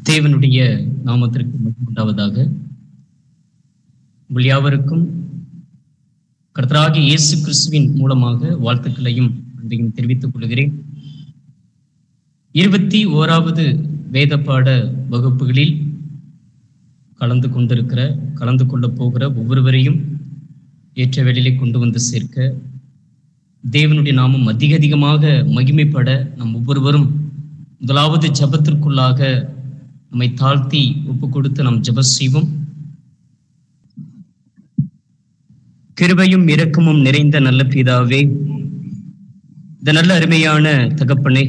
தேவனுடைய நாமத்திற்கு மகிமை உண்டாவதாக உங்கள் யாவருக்கும் கர்த்தராகிய இயேசு கிறிஸ்துவின் மூலமாக வாழ்த்துக்களையும் அன்பையும் தெரிவித்துக் கொள்கிறேன் இருபத்தி ஓராவது வேத பாட வகுப்புகளில் கலந்து கொண்டிருக்கிற கலந்து கொள்ளப் போகிற ஒவ்வொருவரையும் ஏற்ற வேளையிலே கொண்டு வந்து சேர்க்க தேவனுடைய நாமம் அதிக அதிகமாக மகிமைப்பட நம் ஒவ்வொருவரும் முதலாவது ஜபத்திற்குள்ளாக நம்மை தாழ்த்தி ஒப்பு கொடுத்து நாம் ஜப செய்வோம் கிருபையும் இரக்கமும் நிறைந்த நல்ல பிதாவே இந்த நல்ல அருமையான தகப்பனே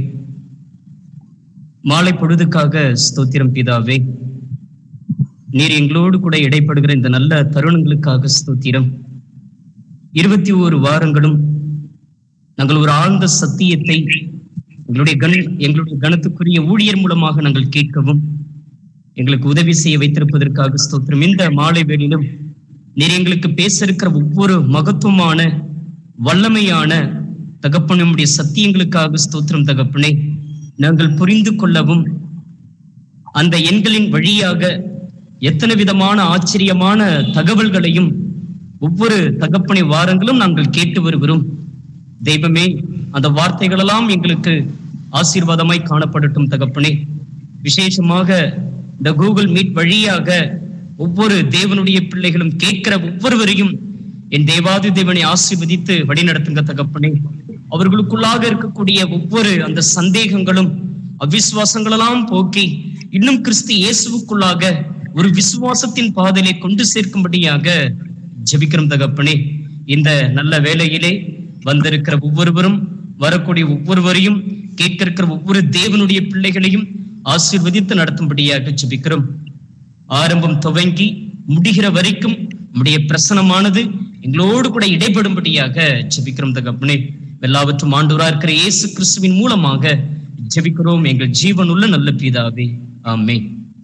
மாலை பொழுதுக்காக ஸ்தோத்திரம் பிதாவே நீர் எங்களோடு கூட இடைப்படுகிற இந்த நல்ல தருணங்களுக்காக ஸ்தோத்திரம் இருபத்தி ஓரு வாரங்களும் நாங்கள் ஒரு ஆழ்ந்த சத்தியத்தை எங்களுடைய கண எங்களுடைய கணத்துக்குரிய ஊழியர் மூலமாக நாங்கள் கேட்கவும் எங்களுக்கு உதவி செய்ய வைத்திருப்பதற்காக ஸ்தோத்திரம் இந்த மாலை வேளையிலும் நீர் எங்களுக்கு பேச இருக்கிற ஒவ்வொரு மகத்துவமான வல்லமையான தகப்பனுடைய சத்தியங்களுக்காக ஸ்தோத்திரம் தகப்பனே நாங்கள் புரிந்து கொள்ளவும் அந்த எண்களின் வழியாக எத்தனை விதமான ஆச்சரியமான தகவல்களையும் ஒவ்வொரு தகப்பனை வாரங்களும் நாங்கள் கேட்டு வருகிறோம் தெய்வமே அந்த வார்த்தைகளெல்லாம் எங்களுக்கு ஆசீர்வாதமாய் காணப்படட்டும் தகப்பனே விசேஷமாக இந்த கூகுள் மீட் வழியாக ஒவ்வொரு தேவனுடைய பிள்ளைகளும் கேட்கிற ஒவ்வொருவரையும் என் தேவாதி தேவனை ஆசீர்வதித்து வழிநடத்துங்க தகப்பனே அவர்களுக்குள்ளாக இருக்கக்கூடிய ஒவ்வொரு அந்த சந்தேகங்களும் அவிசுவாசங்களெல்லாம் போக்கி இன்னும் கிறிஸ்து இயேசுவுக்குள்ளாக ஒரு விசுவாசத்தின் பாதையிலே கொண்டு சேர்க்கும்படியாக ஜெபிக்கிறோம் தகப்பனே இந்த நல்ல வேலையிலே வந்திருக்கிற ஒவ்வொருவரும் வரக்கூடிய ஒவ்வொருவரையும் கேட்க இருக்கிற ஒவ்வொரு தேவனுடைய பிள்ளைகளையும் ஆசீர்வதித்து நடத்தும்படியாக ஜெபிக்கிறோம் ஆரம்பம் துவங்கி முடிகிற வரைக்கும் நம்முடைய பிரசனமானது எங்களோடு கூட இடைபடும்படியாக ஜெபிக்கிறோம் தகப்பனே எல்லாவற்றும் ஆண்டவரா இருக்கிற இயேசு கிறிஸ்துவின் மூலமாக ஜெபிக்கிறோம் எங்கள் ஜீவனுள்ள நல்ல பிதாவே ஆமே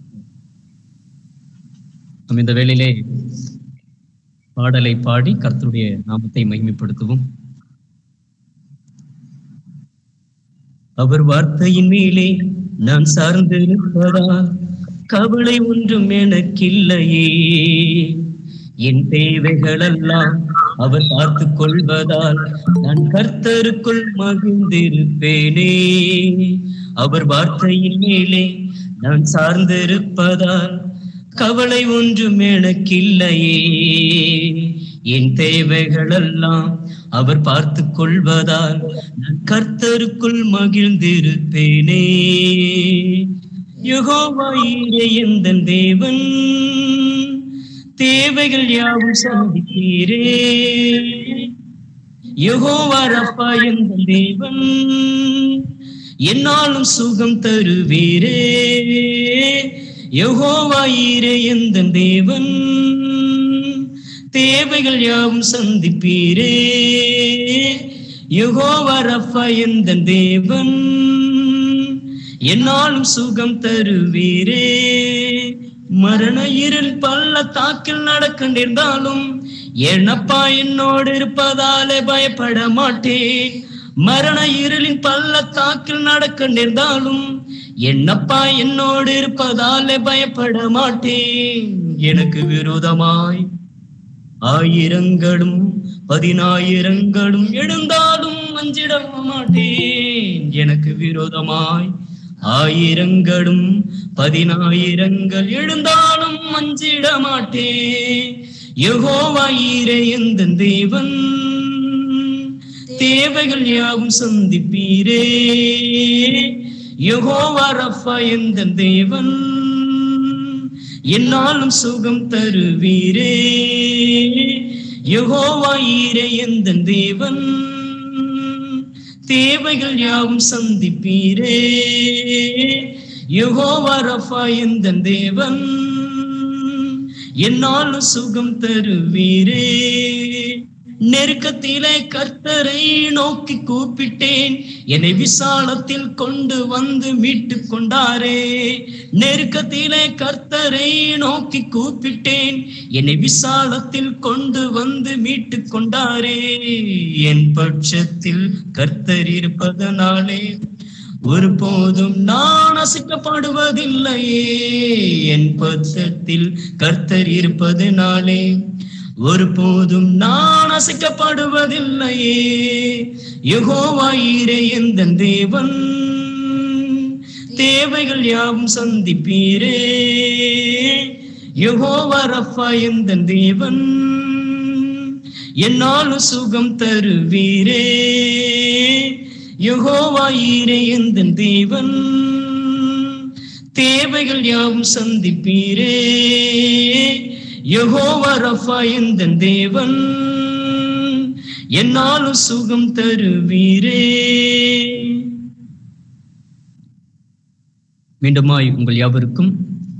நம்ம இந்த வேளையிலே பாடலை பாடி கர்த்தருடைய நாமத்தை மகிமைப்படுத்துவோம் அவர் வார்த்தையின் மேலே நான் சார்ந்திருப்பதால் கவலை ஒன்றும் எனக்கில்லையே என் தேவைகளெல்லாம் அவர் பார்த்து கொள்வதால் நான் கர்த்தருக்குள் மகிழ்ந்திருப்பேனே அவர் வார்த்தையின் மேலே நான் சார்ந்திருப்பதால் கவலை ஒன்றும் எனக்கில்லையே என் தேவைகளெல்லாம் அவர் பார்த்து கொள்வதால் நான் கர்த்தருக்குள் மகிழ்ந்திருப்பேனே யுகோவாயிரே எந்த தேவன் தேவைகள் யாவும் சந்தித்தீரே யகோவாரப்பா எந்த தேவன் என்னாலும் சுகம் தருவீரே யகோவாயிரே எந்த தேவன் தேவைகள் யாவும் சந்திப்பீரே யகோவாரப்பா எந்த தேவன் என்னாலும் சுகம் தருவீரே மரண இருள் பள்ளத்தாக்கில் நடக்க நேர்ந்தாலும் என்னப்பா என்னோடு இருப்பதாலே பயப்பட மாட்டேன் மரண இருளின் பள்ளத்தாக்கில் நடக்க நேர்ந்தாலும் என்னப்பா என்னோடு இருப்பதாலே பயப்பட மாட்டேன் எனக்கு விரோதமாய் ஆயிரங்களும் பதினாயிரங்களும் எழுந்தாலும் அஞ்சிட மாட்டேன் எனக்கு விரோதமாய் ஆயிரங்களும் பதினாயிரங்கள் எழுந்தாலும் மஞ்சிட மாட்டேன் யகோவாயிரே எந்த தேவன் தேவைகள் யாவும் சந்திப்பீரே யகோவாரப்பா எந்த தேவன் என்னாலும் சுகம் தருவீரே யகோவாயிரே எந்த தேவன் தேவைகள் யாவும் சந்திப்பீரே யகோவாரப்பா எந்த தேவன் என்னாலும் சுகம் தருவீரே நெருக்கத்திலே கர்த்தரை நோக்கி கூப்பிட்டேன் என்னை விசாலத்தில் கொண்டு வந்து மீட்டு கொண்டாரே நெருக்கத்திலே கர்த்தரை நோக்கி கூப்பிட்டேன் என்னை விசாலத்தில் கொண்டு வந்து மீட்டு கொண்டாரே என் பட்சத்தில் கர்த்தர் இருப்பதனாலே ஒருபோதும் நான் அசைக்கப்படுவதில்லையே என் பத்தத்தில் கர்த்தர் இருப்பதனாலே ஒருபோதும் நான் அசைக்கப்படுவதில்லையே யெகோவாயிரே எந்த தேவன் தேவைகள் யாவும் சந்திப்பீரே யெகோவா ரஃபா எந்த தேவன் என்னாலும் சுகம் தருவீரே யெகோவாயிரே எந்த தேவன் தேவைகள் யாவும் சந்திப்பீரே யெகோவா ரஃபா எந்த தேவன் என்னாலும் சுகம் தருவீரே மீண்டுமாய் உங்கள் யாவருக்கும்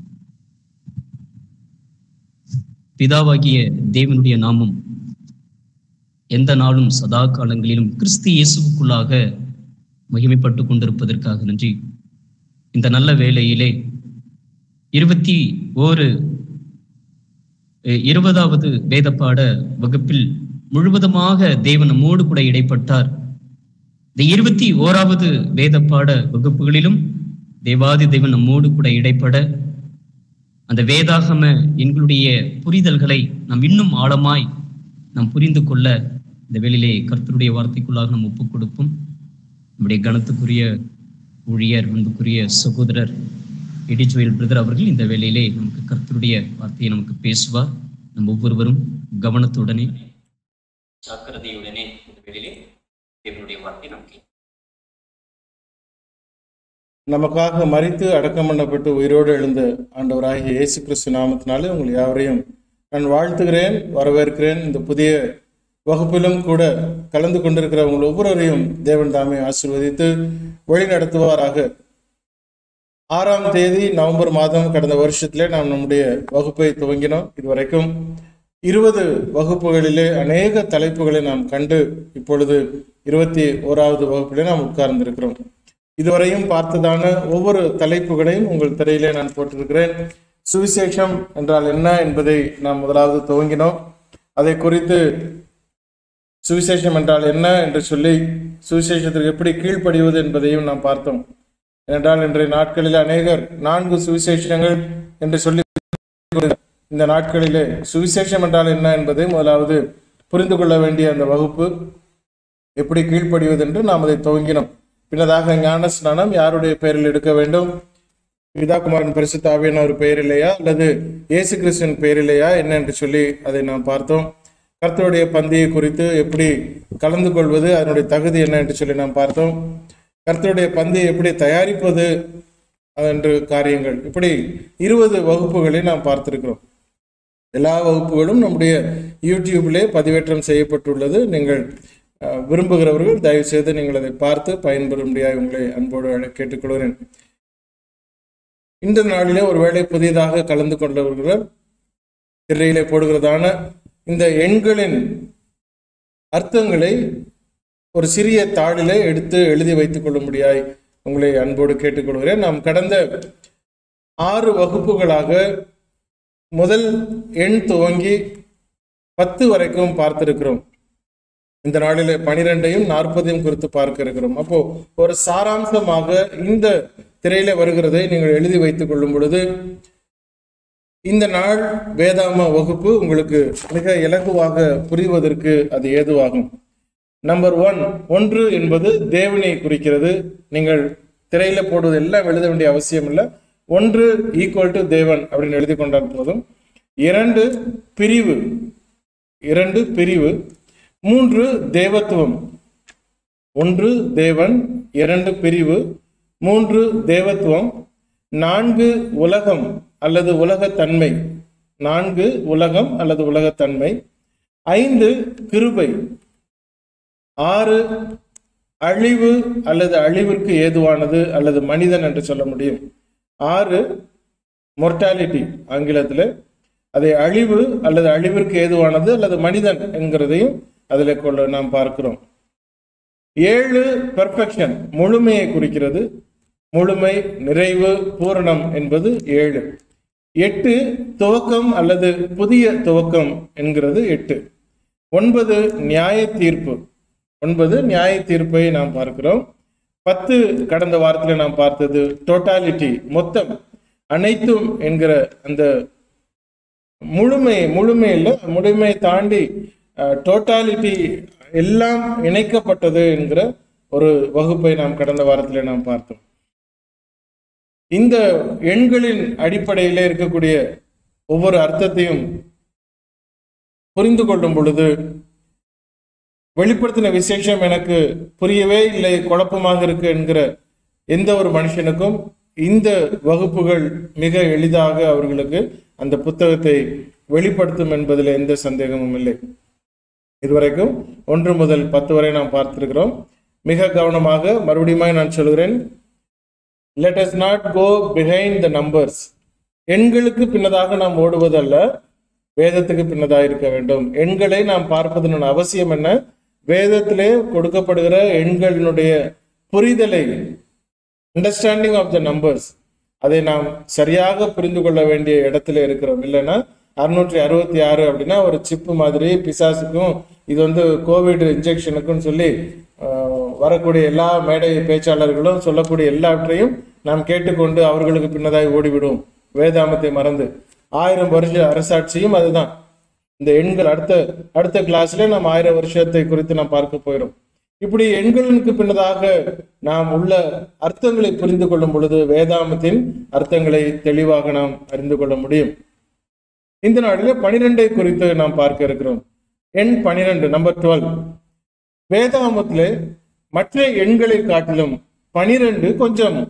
பிதாவாகிய தேவனுடைய நாமம் எந்த நாளும் சதா காலங்களிலும் கிறிஸ்து இயேசுவுக்குள்ளாக மகிமைப்பட்டு கொண்டிருப்பதற்காக நன்றி இந்த நல்ல வேளையிலே இருபத்தி ஓரு அஹ், இருபதாவது வேதப்பாட வகுப்பில் முழுவதுமாக தேவன் நம்மோடு கூட இடைப்பட்டார் இந்த இருபத்தி ஓராவது வேதப்பாட வகுப்புகளிலும் தேவாதி தேவன் நம்மோடு கூட இடைப்பட அந்த வேதாகம எங்களுடைய புரிதல்களை நாம் இன்னும் ஆழமாய் நாம் புரிந்து கொள்ள இந்த வேளையிலே கர்த்தருடைய வார்த்தைக்குள்ளாக நாம் ஒப்புக் கொடுப்போம் நம்முடைய கனத்துக்குரிய ஊழியர் அன்புக்குரிய சகோதரர் எடிஜுவல் பிரதர் அவர்கள் இந்த வேளையிலே நமக்கு கர்த்தருடைய வார்த்தையை நமக்கு பேசுவார் நம்ம ஒவ்வொருவரும் கவனத்துடனே ஜாக்கிரதையுடனே இந்த வேளையிலே தேவனுடைய வார்த்தை நமக்கு நமக்காக மறித்து அடக்கம் பண்ணப்பட்டு உயிரோடு எழுந்த ஆண்டவராகிய இயேசு கிறிஸ்து நாமத்தினாலே உங்கள் யாவரையும் நான் வாழ்த்துகிறேன் வரவேற்கிறேன் இந்த புதிய வகுப்பிலும் கூட கலந்து கொண்டிருக்கிற உங்கள் ஒவ்வொருவரையும் தேவன் தாமே ஆசீர்வதித்து வழி நடத்துவாராக ஆறாம் தேதி நவம்பர் மாதம் கடந்த வருஷத்திலே நாம் நம்முடைய வகுப்பை துவங்கினோம் இதுவரைக்கும் இருபது வகுப்புகளிலே அநேக தலைப்புகளை நாம் கண்டு இப்பொழுது இருபத்தி ஓராவது வகுப்பிலே நாம் உட்கார்ந்திருக்கிறோம் இதுவரையும் பார்த்ததான ஒவ்வொரு தலைப்புகளையும் உங்கள் திரையிலே நான் போட்டிருக்கிறேன் சுவிசேஷம் என்றால் என்ன என்பதை நாம் முதலாவது துவங்கினோம் அதை குறித்து சுவிசேஷம் என்றால் என்ன என்று சொல்லி சுவிசேஷத்திற்கு எப்படி கீழ்ப்படிவது என்பதையும் நாம் பார்த்தோம் ஏனென்றால் இன்றைய நாட்களில் அநேகர் நான்கு சுவிசேஷங்கள் என்று சொல்லி இந்த நாட்களிலே சுவிசேஷம் என்றால் என்ன என்பதை முதலாவது புரிந்து கொள்ள வேண்டிய அந்த வகுப்பு எப்படி கீழ்ப்படிவது என்று நாம் அதை துவங்கினோம் பின்னதாக ஞான ஸ்நானம் யாருடைய பெயரில் எடுக்க வேண்டும் பிதாகுமாரன் பரிசுத்தாவின் ஒரு பெயர் இல்லையா அல்லது இயேசு கிறிஸ்துவின் பெயர் இல்லையா என்ன என்று சொல்லி அதை நாம் பார்த்தோம் கர்த்தருடைய பந்தியை குறித்து எப்படி கலந்து கொள்வது அதனுடைய தகுதி என்ன என்று சொல்லி நாம் பார்த்தோம் கர்த்தருடைய பந்தியை எப்படி தயாரிப்பது என்று காரியங்கள் இப்படி இருபது வகுப்புகளை நாம் பார்த்திருக்கிறோம் எல்லா வகுப்புகளும் நம்முடைய யூடியூபிலே பதிவேற்றம் செய்யப்பட்டுள்ளது நீங்கள் அஹ், விரும்புகிறவர்கள் தயவு செய்து நீங்கள் அதை பார்த்து பயன்பெறும்படியாக உங்களை அன்போடு அழை- கேட்டுக்கொள்கிறேன் இந்த நாளிலே ஒருவேளை புதியதாக கலந்து கொண்டவர்கள் திரையிலே போடுகிறதான இந்த எண்களின் அர்த்தங்களை ஒரு சிறிய தாளிலே எடுத்து எழுதி வைத்துக் கொள்ளும்படியாய் உங்களை அன்போடு கேட்டுக்கொள்கிறேன் நாம் கடந்த ஆறு வகுப்புகளாக முதல் எண் துவங்கி பத்து வரைக்கும் பார்த்திருக்கிறோம் இந்த நாளிலே பனிரெண்டையும் நாற்பதையும் குறித்து பார்க்க இருக்கிறோம் அப்போ ஒரு சாராம்சமாக இந்த திரையில வருகிறதை நீங்கள் எழுதி வைத்துக் கொள்ளும் பொழுது இந்த நாள் வேதாம வகுப்பு உங்களுக்கு மிக இலகுவாக புரிவதற்கு அது ஏதுவாகும் நம்பர் ஒன் ஒன்று என்பது தேவனை குறிக்கிறது நீங்கள் திரையில போடுவது எல்லாம் எழுத வேண்டிய அவசியம் இல்லை ஒன்று ஈக்குவல் டு தேவன் அப்படின்னு எழுதி கொண்டால் போதும் இரண்டு பிரிவு இரண்டு பிரிவு மூன்று தேவத்துவம் ஒன்று தேவன் இரண்டு பிரிவு மூன்று தேவத்துவம் நான்கு உலகம் அல்லது உலகத்தன்மை நான்கு உலகம் அல்லது உலகத்தன்மை ஐந்து கிருபை ஆறு அழிவு அல்லது அழிவிற்கு ஏதுவானது அல்லது மனிதன் என்று சொல்ல முடியும் ஆறு மொர்டாலிட்டி ஆங்கிலத்தில் அதை அழிவு அல்லது அழிவிற்கு ஏதுவானது அல்லது மனிதன் என்கிறதையும் அதில் கொள்ள நாம் பார்க்கிறோம் ஏழு பெர்ஃபெக்ஷன் முழுமையை குறிக்கிறது முழுமை நிறைவு பூரணம் என்பது ஏழு எட்டு துவக்கம் அல்லது புதிய துவக்கம் என்கிறது எட்டு ஒன்பது நியாய தீர்ப்பு ஒன்பது நியாய தீர்ப்பை நாம் பார்க்கிறோம் பத்து கடந்த வாரத்தில் நாம் பார்த்தது டோட்டாலிட்டி மொத்தம் அனைத்தும் என்கிற அந்த முழுமை முழுமை இல்லை முழுமையை தாண்டி டோட்டாலிட்டி எல்லாம் இணைக்கப்பட்டது என்கிற ஒரு வகுப்பை நாம் கடந்த வாரத்தில் நாம் பார்த்தோம் இந்த எண்களின் அடிப்படையிலே இருக்கக்கூடிய ஒவ்வொரு அர்த்தத்தையும் புரிந்து கொள்ளும் பொழுது வெளிப்படுத்தின விசேஷம் எனக்கு புரியவே இல்லை குழப்பமாக இருக்கு என்கிற எந்த ஒரு மனுஷனுக்கும் இந்த வகுப்புகள் மிக எளிதாக அவர்களுக்கு அந்த புத்தகத்தை வெளிப்படுத்தும் என்பதில் எந்த சந்தேகமும் இல்லை இதுவரைக்கும் ஒன்று முதல் பத்து வரை நாம் பார்த்திருக்கிறோம் மிக கவனமாக மறுபடியும் நான் சொல்கிறேன் let us not go behind the numbers எண்களுக்கு பின்னதாக நாம் ஓடுவதல்ல வேதத்துக்கு பின்னதாக இருக்க வேண்டும் எண்களை நாம் பார்ப்பதன் அவசியம் என்ன வேதத்திலே கொடுக்கப்படுகிற எண்களினுடைய புரிதலை அண்டர்ஸ்டாண்டிங் ஆஃப் த நம்பர்ஸ் அதை நாம் சரியாக புரிந்து கொள்ள வேண்டிய இடத்துல இருக்கிறோம் இல்லைன்னா அறுநூற்றி அறுபத்தி ஆறு அப்படின்னா ஒரு சிப்பு மாதிரி பிசாசுக்கும் இது வந்து கோவிட் இன்ஜெக்ஷனுக்கும் சொல்லி ஆஹ், வரக்கூடிய எல்லா மேடை பேச்சாளர்களும் சொல்லக்கூடிய எல்லாவற்றையும் நாம் கேட்டுக்கொண்டு அவர்களுக்கு பின்னதாய் ஓடிவிடுவோம் வேதாமத்தை மறந்து ஆயிரம் வருஷ அரசாட்சியும் அதுதான் இந்த எண்கள் அடுத்த அடுத்த கிளாஸ்ல நாம் ஆயிரம் வருஷத்தை குறித்து நாம் பார்க்க போயிடும் இப்படி எண்களுக்கு பின்னதாக நாம் உள்ள அர்த்தங்களை புரிந்து கொள்ளும் பொழுது வேதாமத்தின் அர்த்தங்களை தெளிவாக நாம் அறிந்து கொள்ள முடியும் இந்த நாளிலே பனிரெண்டை குறித்து நாம் பார்க்க இருக்கிறோம் எண் பனிரெண்டு நம்பர் டுவெல் வேதாமத்திலே மற்ற எண்களை காட்டிலும் பனிரெண்டு கொஞ்சம்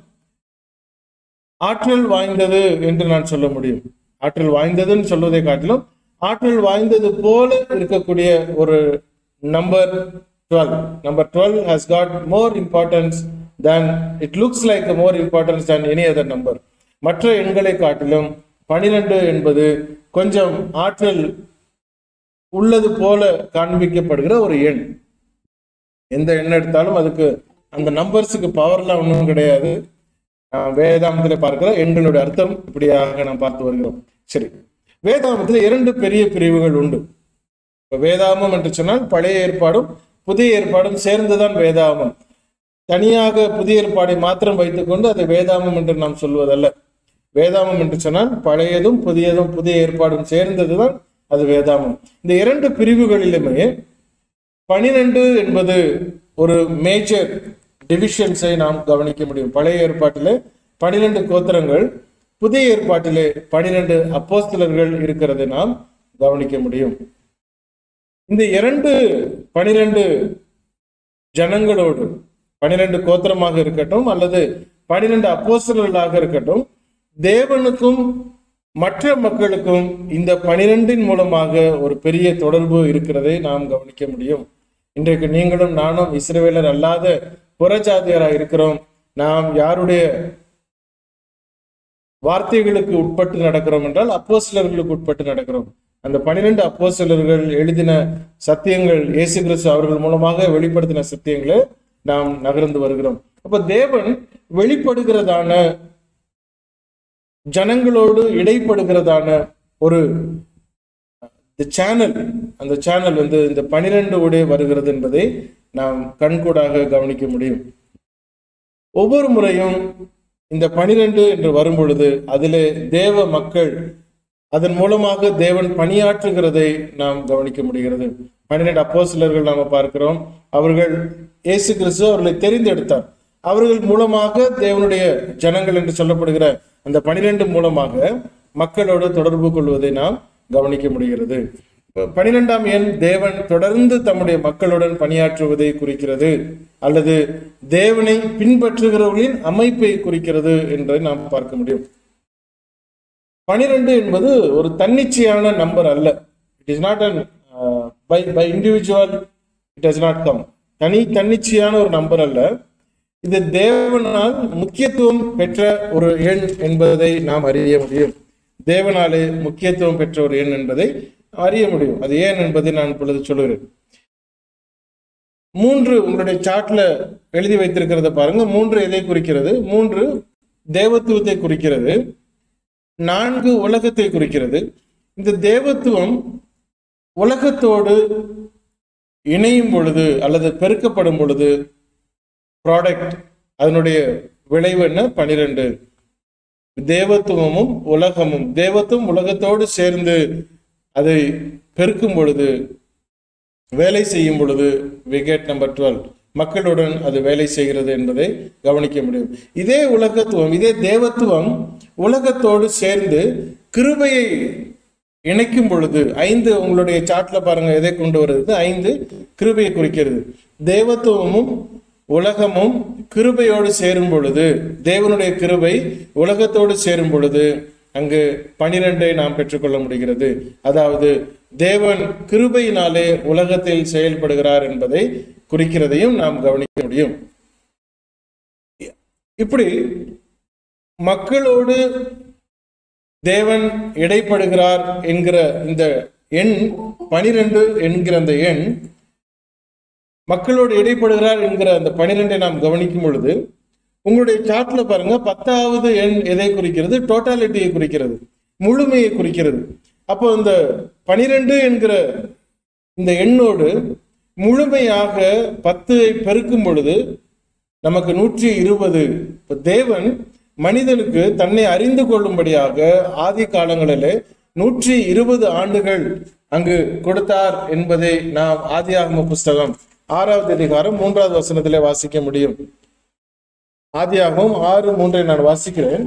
ஆற்றல் வாய்ந்தது என்று நான் சொல்ல முடியும் ஆற்றல் வாய்ந்ததுன்னு சொல்வதை காட்டிலும் ஆற்றல் வாய்ந்தது போல இருக்கக்கூடிய ஒரு number twelve number twelve has got more importance than it looks like more importance than any other number மற்ற எண்களை காட்டிலும் பனிரெண்டு என்பது கொஞ்சம் ஆற்றல் உள்ளது போல காண்பிக்கப்படுகிற ஒரு எண் எந்த எண் எடுத்தாலும் அதுக்கு அந்த நம்பர்ஸுக்கு பவர்லாம் ஒன்றும் கிடையாது ஆஹ் வேதாமத்துல பார்க்கிற எண்களுடைய அர்த்தம் இப்படியாக நாம் பார்த்து வருகிறோம் சரி வேதாமத்தில் இரண்டு பெரிய பிரிவுகள் உண்டு இப்ப வேதாமம் என்று சொன்னால் பழைய ஏற்பாடும் புதிய ஏற்பாடும் சேர்ந்துதான் வேதாமம் தனியாக புதிய ஏற்பாடை மாத்திரம் வைத்துக்கொண்டு அதை வேதாமம் என்று நாம் சொல்வதல்ல வேதாமம் என்று சொன்னால் பழையதும் புதியதும் புதிய ஏற்பாடும் சேர்ந்ததுதான் அது வேதாமம் இந்த இரண்டு பிரிவுகளிலுமே பனிரெண்டு என்பது ஒரு மேஜர் டிவிஷன்ஸை நாம் கவனிக்க முடியும் பழைய ஏற்பாட்டிலே பனிரெண்டு கோத்திரங்கள் புதிய ஏற்பாட்டிலே பனிரெண்டு அப்போஸ்தலர்கள் இருக்கிறதை நாம் கவனிக்க முடியும் இந்த இரண்டு பனிரெண்டு ஜனங்களோடு பனிரெண்டு கோத்திரமாக இருக்கட்டும் அல்லது பனிரெண்டு அப்போஸ்தலர்களாக இருக்கட்டும் தேவனுக்கும் மற்ற மக்களுக்கும் இந்த பனிரெண்டின் மூலமாக ஒரு பெரிய தொடர்பு இருக்கிறதை நாம் கவனிக்க முடியும் இன்றைக்கு நீங்களும் நானும் இஸ்ரவேலர் அல்லாத புறஜாதியராக இருக்கிறோம் நாம் யாருடைய வார்த்தைகளுக்கு உட்பட்டு நடக்கிறோம் என்றால் அப்போஸ்தலர்களுக்கு உட்பட்டு நடக்கிறோம் அந்த பனிரெண்டு அப்போஸ்தலர்கள் எழுதின சத்தியங்கள் இயேசு கிறிஸ்து அவர்கள் மூலமாக வெளிப்படுத்தின சத்தியங்களை நாம் நகர்ந்து வருகிறோம் அப்ப தேவன் வெளிப்படுகிறதான ஜனங்களோடு இடைப்படுகிறதான ஒரு சேனல் அந்த சேனல் வந்து இந்த பனிரெண்டு உடைய வருகிறது என்பதை நாம் கண்கூடாக கவனிக்க முடியும் ஒவ்வொரு முறையும் இந்த பனிரெண்டு என்று வரும் பொழுது அதிலே தேவ மக்கள் அதன் மூலமாக தேவன் பணியாற்றுகிறதை நாம் கவனிக்க முடிகிறது பன்னிரெண்டு அப்போஸ்தலர்கள் நாம பார்க்கிறோம் அவர்கள் இயேசு கிறிஸ்து அவர்களை தெரிந்தெடுத்தார் அவர்கள் மூலமாக தேவனுடைய ஜனங்கள் என்று சொல்லப்படுகிற அந்த பனிரெண்டு மூலமாக மக்களோடு தொடர்பு கொள்வதை நாம் கவனிக்க முடிகிறது பனிரெண்டாம் எண் தேவன் தொடர்ந்து தம்முடைய மக்களுடன் பணியாற்றுவதை குறிக்கிறது அல்லது தேவனை பின்பற்றுகிறவர்களின் அமைப்பை குறிக்கிறது என்பதை நாம் பார்க்க முடியும் பனிரெண்டு என்பது ஒரு தன்னிச்சையான நம்பர் அல்ல it is not an by by individual it has not come தனி தன்னிச்சையான ஒரு நம்பர் அல்ல இது தேவனால் முக்கியத்துவம் பெற்ற ஒரு எண் என்பதை நாம் அறிய முடியும் தேவனாலே முக்கியத்துவம் பெற்ற ஒரு எண் என்பதை அறிய முடியும் அது ஏன் என்பதை நான் இப்பொழுது சொல்லுகிறேன் மூன்று உங்களுடைய சார்ட்ல எழுதி வைத்திருக்கிறத பாருங்க மூன்று எதை குறிக்கிறது மூன்று தேவத்துவத்தை குறிக்கிறது நான்கு உலகத்தை குறிக்கிறது இந்த தேவத்துவம் உலகத்தோடு இணையும் பொழுது அல்லது பெருக்கப்படும் பொழுது ப்ராடக்ட் அதனுடைய விளைவு என்ன பனிரெண்டு தேவத்துவமும் உலகமும் தேவத்துவம் உலகத்தோடு சேர்ந்து அதை பெருக்கும் பொழுது வேலை செய்யும் பொழுது விகேட் நம்பர் டுவெல் மக்களுடன் அது வேலை செய்கிறது என்பதை கவனிக்க முடியும் இதே உலகத்துவம் இதே தேவத்துவம் உலகத்தோடு சேர்ந்து கிருபையை இணைக்கும் பொழுது ஐந்து உங்களுடைய சாட்ல பாருங்க எதை கொண்டு வருது ஐந்து கிருபையை குறிக்கிறது தேவத்துவமும் உலகமும் கிருபையோடு சேரும் பொழுது தேவனுடைய கிருபை உலகத்தோடு சேரும் பொழுது அங்கு பனிரெண்டை நாம் பெற்றுக்கொள்ள முடிகிறது அதாவது தேவன் கிருபையினாலே உலகத்தில் செயல்படுகிறார் என்பதை குறிக்கிறதையும் நாம் கவனிக்க முடியும் இப்படி மக்களோடு தேவன் இடைப்படுகிறார் என்கிற இந்த எண் பனிரெண்டு என்கிற அந்த எண் மக்களோடு இடைப்படுகிறார் என்கிற அந்த பனிரெண்டை நாம் கவனிக்கும் பொழுது உங்களுடைய சார்ட்ல பாருங்க பத்தாவது எண் எதை குறிக்கிறது டோட்டாலிட்டியை குறிக்கிறது முழுமையை குறிக்கிறது அப்போ இந்த பனிரெண்டு என்கிற இந்த எண்ணோடு முழுமையாக பத்தை பெருக்கும் பொழுது நமக்கு நூற்றி இருபது இப்ப தேவன் மனிதனுக்கு தன்னை அறிந்து கொள்ளும்படியாக ஆதி காலங்களிலே நூற்றி இருபது ஆண்டுகள் அங்கு கொடுத்தார் என்பதை நாம் ஆதியாகம புஸ்தகம் ஆறாவது அதிகாரம் மூன்றாவது வசனத்திலே வாசிக்க முடியும் ஆதியாகமம் ஆறு மூன்றை நான் வாசிக்கிறேன்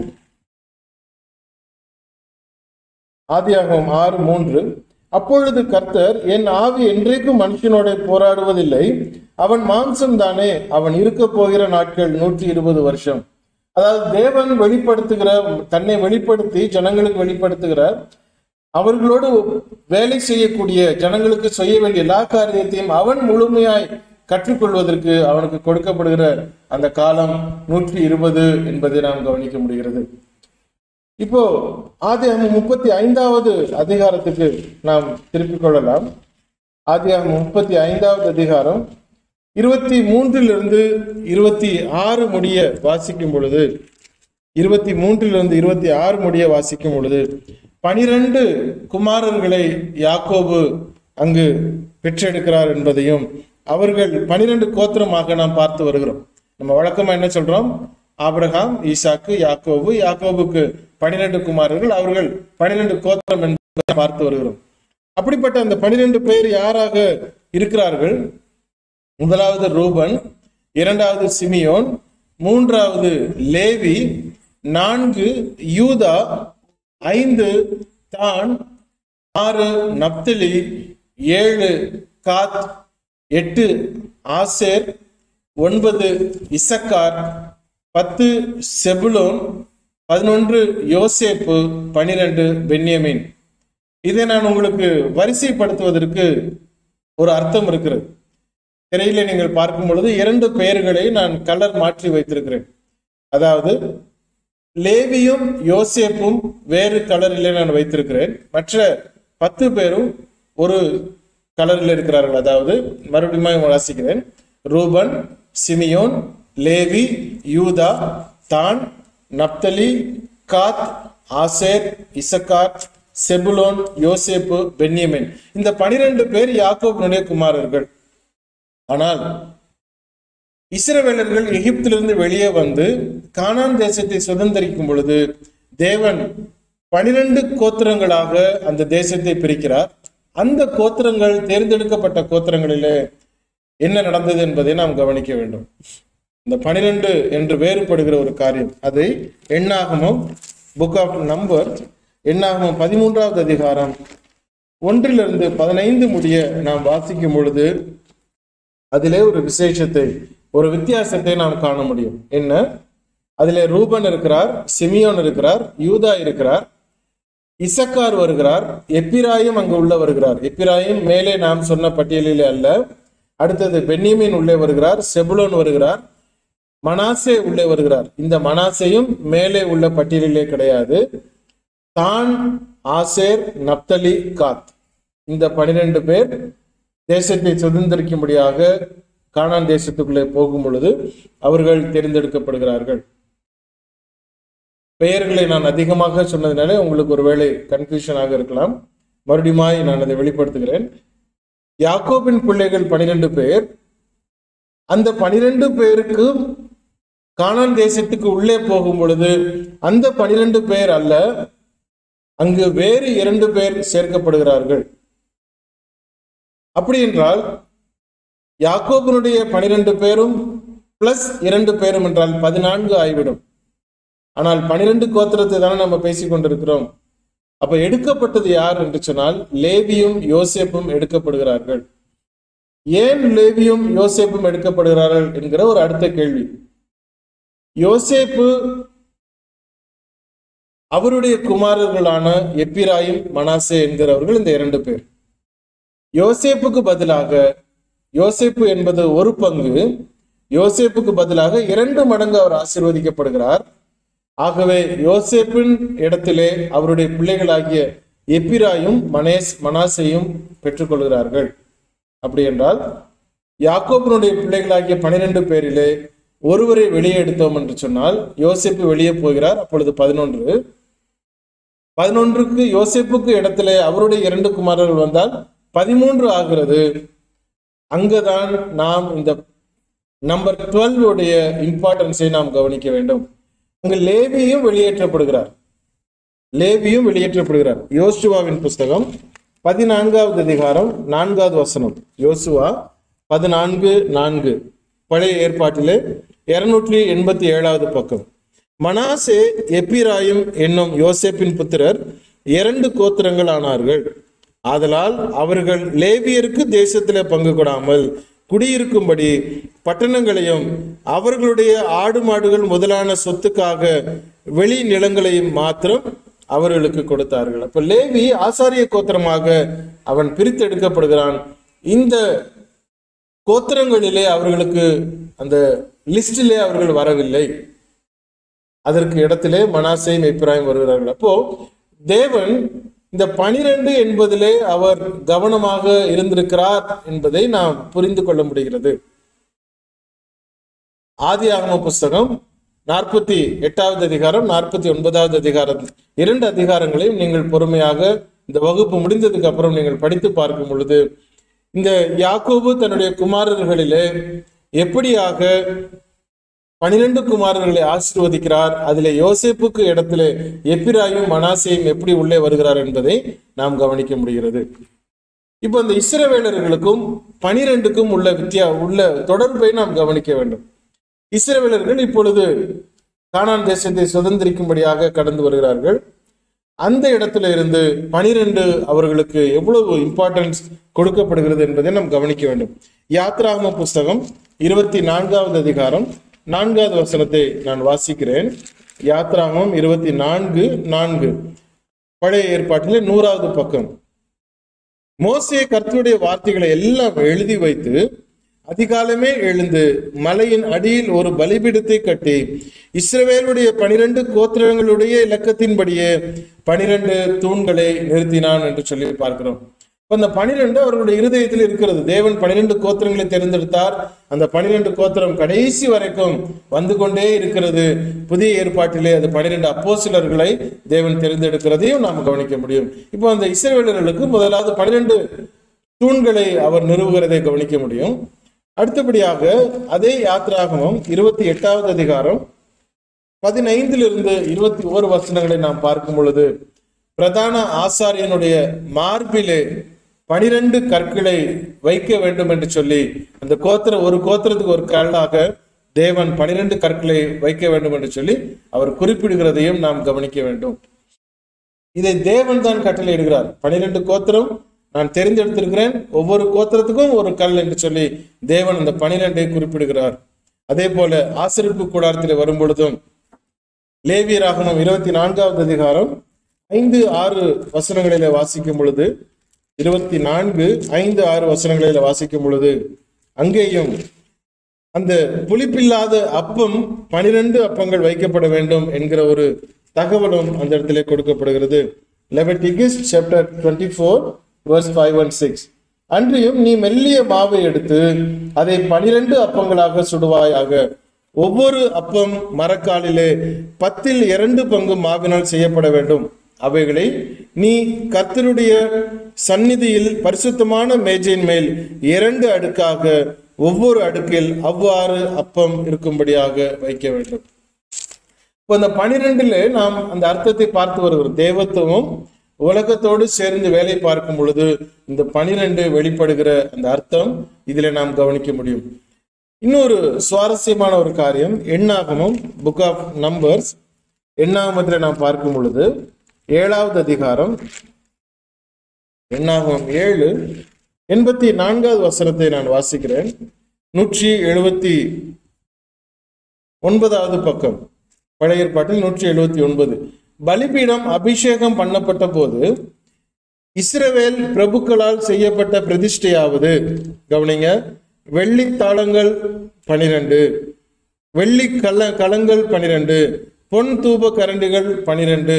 ஆதியாகமம் ஆறு மூன்று அப்பொழுது கர்த்தர் என் ஆவி என்றைக்கும் மனுஷனோட போராடுவதில்லை அவன் மாம்சம் தானே அவன் இருக்க போகிற நாட்கள் நூற்றி இருபது வருஷம் அதாவது தேவன் வெளிப்படுத்துகிற தன்னை வெளிப்படுத்தி ஜனங்களுக்கு வெளிப்படுத்துகிற அவர்களோடு வேலை செய்யக்கூடிய ஜனங்களுக்கு செய்ய வேண்டிய எல்லா காரியத்தையும் அவன் முழுமையாய் கற்றுக்கொள்வதற்கு அவனுக்கு கொடுக்கப்படுகிற அந்த காலம் நூற்றி இருபது என்பதை நாம் கவனிக்க முடிகிறது இப்போ ஆதியாகமம் முப்பத்தி ஐந்தாவது அதிகாரத்துக்கு நாம் திருப்பிக் கொள்ளலாம் ஆதியாகமம் முப்பத்தி ஐந்தாவது அதிகாரம் இருபத்தி மூன்றிலிருந்து இருபத்தி ஆறு முடிய வாசிக்கும் பொழுது இருபத்தி மூன்றிலிருந்து இருபத்தி ஆறு முடிய வாசிக்கும் பொழுது பனிரெண்டு குமாரர்களை யாக்கோபு அங்கு பெற்றெடுக்கிறார் என்பதையும் அவர்கள் பனிரெண்டு கோத்திரமாக நாம் பார்த்து வருகிறோம் நம்ம வழக்கமா என்ன சொல்றோம் ஆபிரகாம் ஈசாக்கு யாக்கோபு யாக்கோபுக்கு பனிரெண்டு குமாரர்கள் அவர்கள் பனிரெண்டு கோத்திரம் என்பதை பார்த்து வருகிறோம் அப்படிப்பட்ட அந்த பனிரெண்டு பேர் யாராக இருக்கிறார்கள் முதலாவது ரூபன் இரண்டாவது சிமியோன் மூன்றாவது லேவி நான்கு யூதா ஐந்து தான் ஆறு நப்தலி ஏழு காத் எட்டு ஆசேர் ஒன்பது இசக்கார் பத்து செபுலோன் பதினொன்று யோசேப்பு பனிரெண்டு பென்யமீன் இதை நான் உங்களுக்கு வரிசைப்படுத்துவதற்கு ஒரு அர்த்தம் இருக்கிறது திரையில நீங்கள் பார்க்கும் பொழுது இரண்டு பெயர்களை நான் கலர் மாற்றி வைத்திருக்கிறேன் அதாவது லேவியும் யோசேப்பும் வேறு கலரிலே நான் வைத்திருக்கிறேன் மற்ற பத்து பேரும் ஒரு கலரில் இருக்கிறார்கள் அதாவது மறுபடியும் வாசிக்கிறேன் ரூபன் சிமியோன் லேவி யூதா தான் நப்தலி காத் ஆசேர் இசக்கார் செபுலோன் யோசேப்பு பென்யமின் இந்த பனிரெண்டு பேர் யாக்கோபினுடைய குமாரர்கள் ஆனால் இஸ்ரவேலர்கள் எகிப்திலிருந்து வெளியே வந்து கானான் தேசத்தை சுதந்திரிக்கும் பொழுது தேவன் பனிரெண்டு கோத்திரங்களாக அந்த தேசத்தை பிரிக்கிறார் அந்த கோத்திரங்கள் தேர்ந்தெடுக்கப்பட்ட கோத்திரங்களிலே என்ன நடந்தது என்பதை நாம் கவனிக்க வேண்டும் இந்த பனிரெண்டு என்று வேறுபடுகிற ஒரு காரியம் அதை எண்ணாகமம் புக் ஆஃப் நம்பர் எண்ணாகமம் பதிமூன்றாவது அதிகாரம் ஒன்றிலிருந்து பதினைந்து முடிய நாம் வாசிக்கும் பொழுது அதிலே ஒரு விசேஷத்தை ஒரு வித்தியாசத்தை நாம் காண முடியும் என்ன அதிலே ரூபன் இருக்கிறார் சிமியோன் இருக்கிறார் யூதா இருக்கிறார் இசக்கார் வருகிறார் எப்பிராயும் அங்கு உள்ள வருகிறார் எப்பிராயும் மேலே நாம் சொன்ன பட்டியலிலே அல்ல அடுத்தது பென்னியமின் உள்ளே வருகிறார் செபுலோன் வருகிறார் மனாசே உள்ளே வருகிறார் இந்த மனாசையும் மேலே உள்ள பட்டியலிலே கிடையாது தான் ஆசேர் நப்தலி காத் இந்த பனிரெண்டு பேர் தேசத்தை சுதந்திரிக்கும்படியாக கானான் தேசத்துக்குள்ளே போகும் பொழுது அவர்கள் தேர்ந்தெடுக்கப்படுகிறார்கள் பெயர்களை நான் அதிகமாக சொன்னதுனால உங்களுக்கு ஒருவேளை கன்ஃபியூஷனாக இருக்கலாம் மறுபடியுமாய் நான் அதை வெளிப்படுத்துகிறேன் யாக்கோபின் பிள்ளைகள் பனிரெண்டு பேர் அந்த பனிரெண்டு பேருக்கு கானான் தேசத்துக்கு உள்ளே போகும் பொழுது அந்த பனிரெண்டு பேர் அல்ல அங்கு வேறு இரண்டு பேர் சேர்க்கப்படுகிறார்கள் அப்படி என்றால் யாக்கோபனுடைய பனிரெண்டு பேரும் பிளஸ் இரண்டு பேரும் என்றால் பதினான்கு ஆகிவிடும் ஆனால் பனிரெண்டு கோத்திரத்தை தானே நம்ம பேசிக் கொண்டிருக்கிறோம் அப்ப எடுக்கப்பட்டது யார் என்று சொன்னால் லேவியும் யோசேப்பும் எடுக்கப்படுகிறார்கள் ஏன் லேவியும் யோசேப்பும் எடுக்கப்படுகிறார்கள் என்கிற ஒரு அடுத்த கேள்வி யோசேப்பு அவருடைய குமாரர்களான எப்பிராயும் மனாசே என்கிறவர்கள் இந்த இரண்டு பேர் யோசேப்புக்கு பதிலாக யோசேப்பு என்பது ஒரு பங்கு யோசேப்புக்கு பதிலாக இரண்டு மடங்கு அவர் ஆசீர்வதிக்கப்படுகிறார் ஆகவே யோசேப்பின் இடத்திலே அவருடைய பிள்ளைகளாகிய எப்பிராயும் மனேஸ் மனாசையும் பெற்றுக்கொள்கிறார்கள் அப்படி என்றால் யாக்கோபினுடைய பிள்ளைகளாகிய பனிரெண்டு பேரிலே ஒருவரை வெளியே எடுத்தோம் என்று சொன்னால் யோசேப்பு வெளியே போகிறார் அப்பொழுது பதினொன்று பதினொன்றுக்கு யோசேப்புக்கு இடத்திலே அவருடைய இரண்டு குமாரர்கள் வந்தால் பதிமூன்று ஆகிறது அங்கதான் நாம் இந்த நம்பர் டுவெல் உடைய இம்பார்ட்டன்ஸை நாம் கவனிக்க வேண்டும் அங்கு லேவியும் வெளியேற்றப்படுகிறார் லேவியும் வெளியேற்றப்படுகிறார் யோசுவாவின் புஸ்தகம் பதினான்காவது அதிகாரம் நான்காவது வசனம் யோசுவா பதினான்கு நான்கு பழைய ஏற்பாட்டிலே இருநூற்றி எண்பத்தி ஏழாவது பக்கம் மனாசே எப்பிராயும் என்னும் யோசேப்பின் புத்திரர் இரண்டு கோத்திரங்கள் ஆனார்கள் ஆதலால் அவர்கள் லேவியருக்கு தேசத்திலே பங்கு கொடாமல் குடியிருக்கும்படி பட்டணங்களையும் அவர்களுடைய ஆடு மாடுகள் முதலான சொத்துக்காக வெளி நிலங்களையும் மாத்திரம் அவர்களுக்கு கொடுத்தார்கள் அப்ப லேவி ஆசாரிய கோத்திரமாக அவன் பிரித்தெடுக்கப்படுகிறான் இந்த கோத்திரங்களிலே அவர்களுக்கு அந்த லிஸ்டிலே அவர்கள் வரவில்லை அதற்கு இடத்திலே மனாசையும் எப்பிராயும் வருகிறார்கள் அப்போ தேவன் இந்த பனிரெண்டு என்பதிலே அவர் கவனமாக இருந்திருக்கிறார் என்பதை நாம் புரிந்து கொள்ள முடிகிறது ஆதி ஆகம புஸ்தகம் நாற்பத்தி எட்டாவது அதிகாரம் நாற்பத்தி ஒன்பதாவது அதிகாரம் இரண்டு அதிகாரங்களையும் நீங்கள் பொறுமையாக இந்த வகுப்பு முடிந்ததுக்கு அப்புறம் நீங்கள் படித்து பார்க்கும் பொழுது இந்த யாக்கோபு தன்னுடைய குமாரர்களிலே எப்படியாக பனிரெண்டு குமாரர்களை ஆசீர்வதிக்கிறார் அதிலே யோசேப்புக்கு இடத்திலே எப்பிராயும் மனாசையும் எப்படி உள்ளே வருகிறார் என்பதை நாம் கவனிக்க முடிகிறது இப்போ இந்த இஸ்ரவேலர்களுக்கும் பனிரெண்டுக்கும் உள்ள வித்தியா உள்ள தொடர்பை நாம் கவனிக்க வேண்டும் இஸ்ரவேலர்கள் இப்பொழுது கானான் தேசத்தை சுதந்திரிக்கும்படியாக கடந்து வருகிறார்கள் அந்த இடத்துல இருந்து பனிரெண்டு அவர்களுக்கு எவ்வளவு இம்பார்ட்டன்ஸ் கொடுக்கப்படுகிறது என்பதை நாம் கவனிக்க வேண்டும் யாத்ராகம புஸ்தகம் இருபத்தி நான்காவது அதிகாரம் நான்காவது வசனத்தை நான் வாசிக்கிறேன் யாத்ராகமம் இருபத்தி நான்கு நான்கு பழைய ஏற்பாட்டிலே நூறாவது பக்கம் மோசே கர்த்தருடைய வார்த்தைகளை எல்லாம் எழுதி வைத்து அதிகாலமே எழுந்து மலையின் அடியில் ஒரு பலிபீடத்தை கட்டி இஸ்ரவேலுடைய பனிரெண்டு கோத்திரங்களுடைய இலக்கத்தின்படியே பனிரெண்டு தூண்களை நிறுத்தினான் என்று சொல்லி பார்க்கிறோம் இப்ப அந்த பனிரெண்டு அவர்களுடைய இருதயத்தில் இருக்கிறது தேவன் பனிரெண்டு கோத்திரங்களை தேர்ந்தெடுத்தார் அந்த பனிரெண்டு கோத்திரம் கடைசி வரைக்கும் வந்து கொண்டே இருக்கிறது புதிய ஏற்பாட்டிலே அது பனிரெண்டு அப்போசிலர்களை தேவன் தேர்ந்தெடுக்கிறதையும் நாம் கவனிக்க முடியும் இப்போ அந்த இஸ்ரவேலர்களுக்கு முதலாவது பனிரெண்டு தூண்களை அவர் நிறுவுகிறதை கவனிக்க முடியும் அடுத்தபடியாக அதே யாத்ராகமம் இருபத்தி எட்டாவது அதிகாரம் பதினைந்திலிருந்து இருபத்தி ஓரு வசனங்களை நாம் பார்க்கும் பொழுது பிரதான ஆசாரியனுடைய மார்பிலே பனிரெண்டு கற்களை வைக்க வேண்டும் என்று சொல்லி அந்த கோத்திர ஒரு கோத்திரத்துக்கு ஒரு கல்லாக தேவன் பனிரெண்டு கற்களை வைக்க வேண்டும் என்று சொல்லி அவர் குறிப்பிடுகிறதையும் நாம் கவனிக்க வேண்டும் இதை தேவன் தான் கட்டளையிடுகிறார் பனிரெண்டு கோத்திரம் நான் தெரிந்தெடுத்திருக்கிறேன் ஒவ்வொரு கோத்திரத்துக்கும் ஒரு கல் என்று சொல்லி தேவன் அந்த பனிரெண்டை குறிப்பிடுகிறார் அதே போல ஆசிரிப்பு கூடாரத்தில் வரும் பொழுதும் லேவியராகமம் இருபத்தி நான்காவது அதிகாரம் ஐந்து ஆறு வசனங்களிலே வாசிக்கும் பொழுது இருபத்தி நான்கு ஐந்து ஆறு வசனங்களிலே வாசிக்கும் பொழுது அங்கேயும் அந்த புளிப்பில்லாத அப்பம் பனிரெண்டு அப்பங்கள் வைக்கப்பட வேண்டும் என்கிற ஒரு தகவலும் அந்த இடத்திலே கொடுக்கப்படுகிறது Leviticus chapter twenty four verse five one six அன்றியும் நீ மெல்லிய மாவை எடுத்து அதை பனிரெண்டு அப்பங்களாக சுடுவாயாக ஒவ்வொரு அப்பம் மரக்காலிலே பத்தில் இரண்டு பங்கு மாவினால் செய்யப்பட வேண்டும் அவைகளை நீ கர்த்தருடைய சந்நிதியில் பரிசுத்தமான மேஜையின் மேல் இரண்டு அடுக்காக ஒவ்வொரு அடுக்கில் அவ்வாறு அப்பம் இருக்கும்படியாக வைக்க வேண்டும் இப்போ இந்த பனிரெண்டுல நாம் அந்த அர்த்தத்தை பார்த்து வருகிறோம் தேவத்துவம் உலகத்தோடு சேர்ந்து வேலை பார்க்கும் பொழுது இந்த பனிரெண்டு வெளிப்படுகிற அந்த அர்த்தம் இதுல நாம் கவனிக்க முடியும் இன்னொரு சுவாரஸ்யமான ஒரு காரியம் எண்ணாகமும் புக் ஆஃப் நம்பர்ஸ் எண்ணாகமத்தில் நாம் பார்க்கும் பொழுது ஏழாவது அதிகாரம் எண்ணாகமம் ஏழு எண்பத்தி நான்காவது வசனத்தை நான் வாசிக்கிறேன் நூற்றி எழுபத்தி ஒன்பதாவது பக்கம் பழைய ஏற்பாட்டில் நூற்றி எழுபத்தி ஒன்பது பலிபீடம் அபிஷேகம் பண்ணப்பட்ட போது இஸ்ரவேல் பிரபுக்களால் செய்யப்பட்ட பிரதிஷ்டையாவது கவனிங்க வெள்ளி தாளங்கள் பனிரெண்டு வெள்ளி கல கலங்கள் பனிரெண்டு பொன் தூப கரண்டிகள் பனிரெண்டு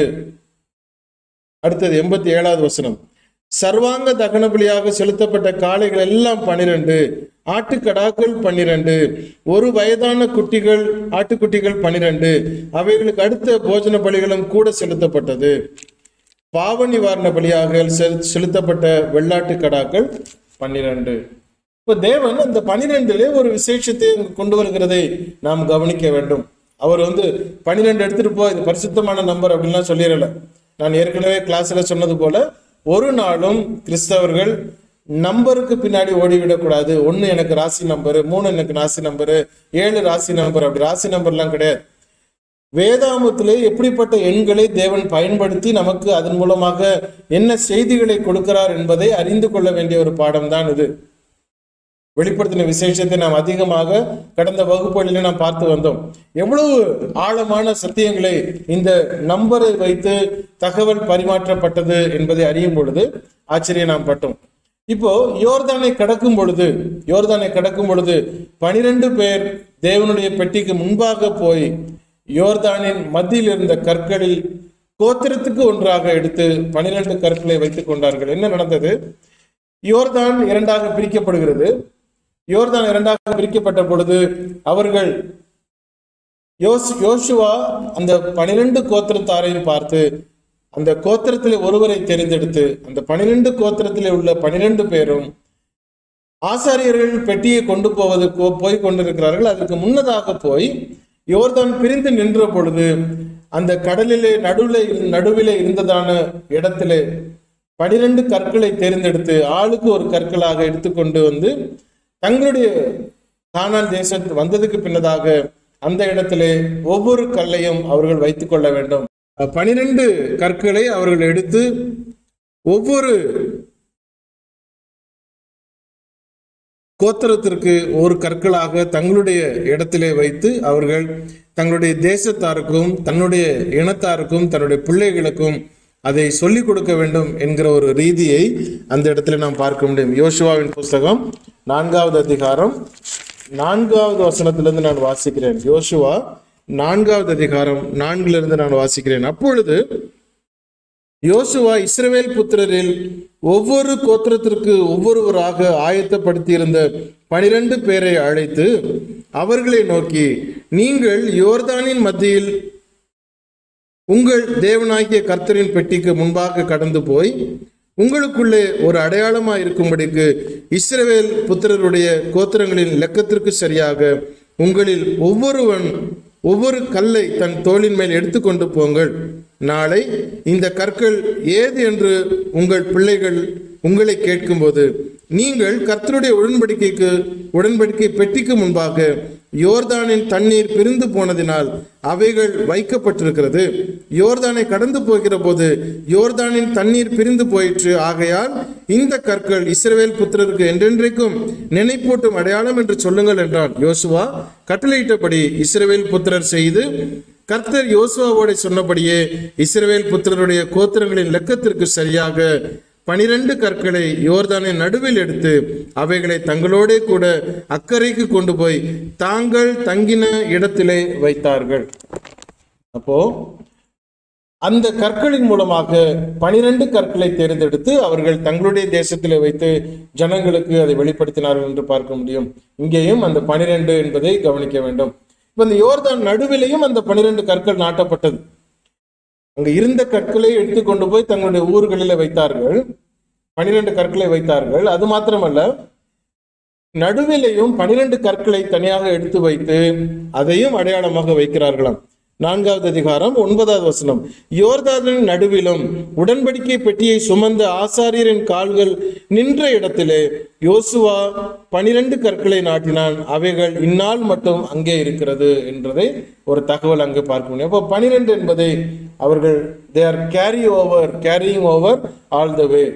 அடுத்தது எண்பத்தி ஏழாவது வசனம் சர்வாங்க தகன பலியாக செலுத்தப்பட்ட காளைகள் எல்லாம் பனிரெண்டு ஆட்டுக்கடாக்கள் பன்னிரண்டு ஒரு வயதான குட்டிகள் ஆட்டுக்குட்டிகள் பனிரெண்டு அவைகளுக்கு அடுத்த போஜன பலிகளும் கூட செலுத்தப்பட்டது பாவ நிவாரண பலியாக செல்- செலுத்தப்பட்ட வெள்ளாட்டு கடாக்கள் பன்னிரண்டு இப்ப தேவன் அந்த பனிரெண்டுல ஒரு விசேஷத்தை இங்கு கொண்டு வருகிறதை நாம் கவனிக்க வேண்டும் அவர் வந்து பன்னிரெண்டு எடுத்துட்டு போ இது பரிசுத்தமான நம்பர் அப்படின்லாம் சொல்லிடல நான் ஏற்கனவே கிளாஸ்ல சொன்னது போல ஒரு நாளும் கிறிஸ்தவர்கள் நம்பருக்கு பின்னாடி ஓடிவிடக்கூடாது ஒன்னு எனக்கு ராசி நம்பரு மூணு எனக்கு ராசி நம்பரு ஏழு ராசி நம்பர் அப்படி ராசி நம்பர்லாம் கிடையாது வேதாமத்திலே எப்படிப்பட்ட எண்களை தேவன் பயன்படுத்தி நமக்கு அதன் மூலமாக என்ன செய்திகளை கொடுக்கிறார் என்பதை அறிந்து கொள்ள வேண்டிய ஒரு பாடம்தான் இது வெளிப்படுத்தின விசேஷத்தை நாம் அதிகமாக கடந்த வகுப்புகளிலே நாம் பார்த்து வந்தோம் எவ்வளவு ஆழமான சத்தியங்களை இந்த நம்பரை வைத்து தகவல் பரிமாற்றப்பட்டது என்பதை அறியும் பொழுது ஆச்சரியம் நாம் பட்டோம் இப்போ யோர்தானை கடக்கும் பொழுது யோர்தானை கடக்கும் பொழுது பனிரெண்டு பேர் தேவனுடைய பெட்டிக்கு முன்பாக போய் யோர்தானின் மத்தியில் இருந்த கற்களில் கோத்திரத்துக்கு ஒன்றாக எடுத்து பனிரெண்டு கற்களை வைத்துக் கொண்டார்கள் என்ன நடந்தது யோர்தான் இரண்டாக பிரிக்கப்படுகிறது யோர்தான் இரண்டாக பிரிக்கப்பட்ட பொழுது அவர்கள் யோஸ் யோசுவா அந்த பனிரெண்டு கோத்திரத்தாரையும் பார்த்து அந்த கோத்திரத்திலே ஒருவரை தெரிந்தெடுத்து அந்த பனிரெண்டு கோத்திரத்திலே உள்ள பனிரெண்டு பேரும் ஆசாரியர்கள் பெட்டியை கொண்டு போவது கோ- போய் கொண்டிருக்கிறார்கள் அதுக்கு முன்னதாக போய் யோர்தான் பிரிந்து நின்ற பொழுது அந்த கடலிலே நடுவிலே இரு- நடுவிலே இருந்ததான இடத்திலே பனிரெண்டு கற்களை தேர்ந்தெடுத்து ஆளுக்கு ஒரு கற்களாக எடுத்துக்கொண்டு வந்து தங்களுடைய கானான் தேசத்து வந்ததுக்கு பின்னதாக அந்த இடத்திலே ஒவ்வொரு கல்லையும் அவர்கள் வைத்துக் கொள்ள வேண்டும் பனிரெண்டு கற்களை அவர்கள் எடுத்து ஒவ்வொரு கோத்திரத்திற்கு ஒரு கற்களாக தங்களுடைய இடத்திலே வைத்து அவர்கள் தங்களுடைய தேசத்தாருக்கும் தன்னுடைய இனத்தாருக்கும் தன்னுடைய பிள்ளைகளுக்கும் அதை சொல்லிக் கொடுக்க வேண்டும் என்கிற ஒரு ரீதியை அந்த இடத்துல நாம் பார்க்க முடியும் யோசுவாவின் புஸ்தகம் நான்காவது அதிகாரம் நான்காவது வசனத்திலிருந்து நான் வாசிக்கிறேன் யோசுவா நான்காவது அதிகாரம் நான்கிலிருந்து நான் வாசிக்கிறேன் அப்பொழுது யோசுவா இஸ்ரவேல் புத்திரரில் ஒவ்வொரு கோத்திரத்திற்கு ஒவ்வொருவராக ஆயத்தப்படுத்தியிருந்த பனிரெண்டு பேரை அழைத்து அவர்களை நோக்கி நீங்கள் யோர்தானின் மத்தியில் உங்கள் தேவனாகிய கர்த்தரின் பெட்டிக்கு முன்பாக கடந்து போய் உங்களுக்குள்ளே ஒரு அடையாளமா இருக்கும்படிக்கு இஸ்ரவேல் புத்திரருடைய கோத்திரங்களின் லெக்கத்திற்கு சரியாக உங்களில் ஒவ்வொருவன் ஒவ்வொரு கல்லை தன் தோளின் மேல் எடுத்துக்கொண்டு போங்கள் நாளை இந்த கற்கள் ஏது என்று உங்கள் பிள்ளைகள் உங்களை கேட்கும்போது நீங்கள் கர்த்தருடைய உடன்படிக்கைக்கு உடன்படிக்கை பெட்டிக்கு முன்பாக யோர்தானின் தண்ணீர் பிரிந்து போனதினால் அவைகள் வைக்கப்பட்டிருக்கிறது யோர்தானை கடந்து போகிற போது யோர்தானின் தண்ணீர் பிரிந்து போயிற்று ஆகையால் இந்த கற்கள் இஸ்ரவேல் புத்திரருக்கு என்றென்றைக்கும் நினைப்பூட்டும் அடையாளம் என்று சொல்லுங்கள் என்றான் யோசுவா கட்டளையிட்டபடி இஸ்ரவேல் புத்திரர் செய்து கர்த்தர் யோசுவாவோட சொன்னபடியே இஸ்ரவேல் புத்திரருடைய கோத்திரங்களின் லெக்கத்திற்கு சரியாக பனிரெண்டு கற்களை யோர்தானின் நடுவில் எடுத்து அவைகளை தங்களோடே கூட அக்கறைக்கு கொண்டு போய் தாங்கள் தங்கின இடத்திலே வைத்தார்கள் அப்போ அந்த கற்களின் மூலமாக பனிரெண்டு கற்களை தேர்ந்தெடுத்து அவர்கள் தங்களுடைய தேசத்திலே வைத்து ஜனங்களுக்கு அதை வெளிப்படுத்தினார்கள் என்று பார்க்க முடியும் இங்கேயும் அந்த பனிரெண்டு என்பதை கவனிக்க வேண்டும் இப்ப இந்த யோர்தான் நடுவிலையும் அந்த பனிரெண்டு கற்கள் நாட்டப்பட்டது அங்க இருந்த கற்களை எடுத்துக்கொண்டு போய் தங்களுடைய ஊர்களில் வைத்தார்கள் பனிரெண்டு கற்களை வைத்தார்கள் அது மாத்திரமல்ல நடுவிலையும் பனிரெண்டு கற்களை தனியாக எடுத்து வைத்து அதையும் அடையாளமாக வைக்கிறார்களாம் நான்காவது அதிகாரம் ஒன்பதாவது வசனம் யோர்தானின் நடுவிலும் உடன்படிக்கை பெட்டியை சுமந்த ஆசாரியரின் கால்கள் நின்ற இடத்திலே யோசுவா பனிரெண்டு கற்களை நாட்டினான் அவைகள் இந்நாள் மட்டும் அங்கே இருக்கிறது என்றதை ஒரு தகவல் அங்கே பார்க்க முடியும் அப்போ பனிரெண்டு என்பதை அவர்கள் they are carry over carrying over all the way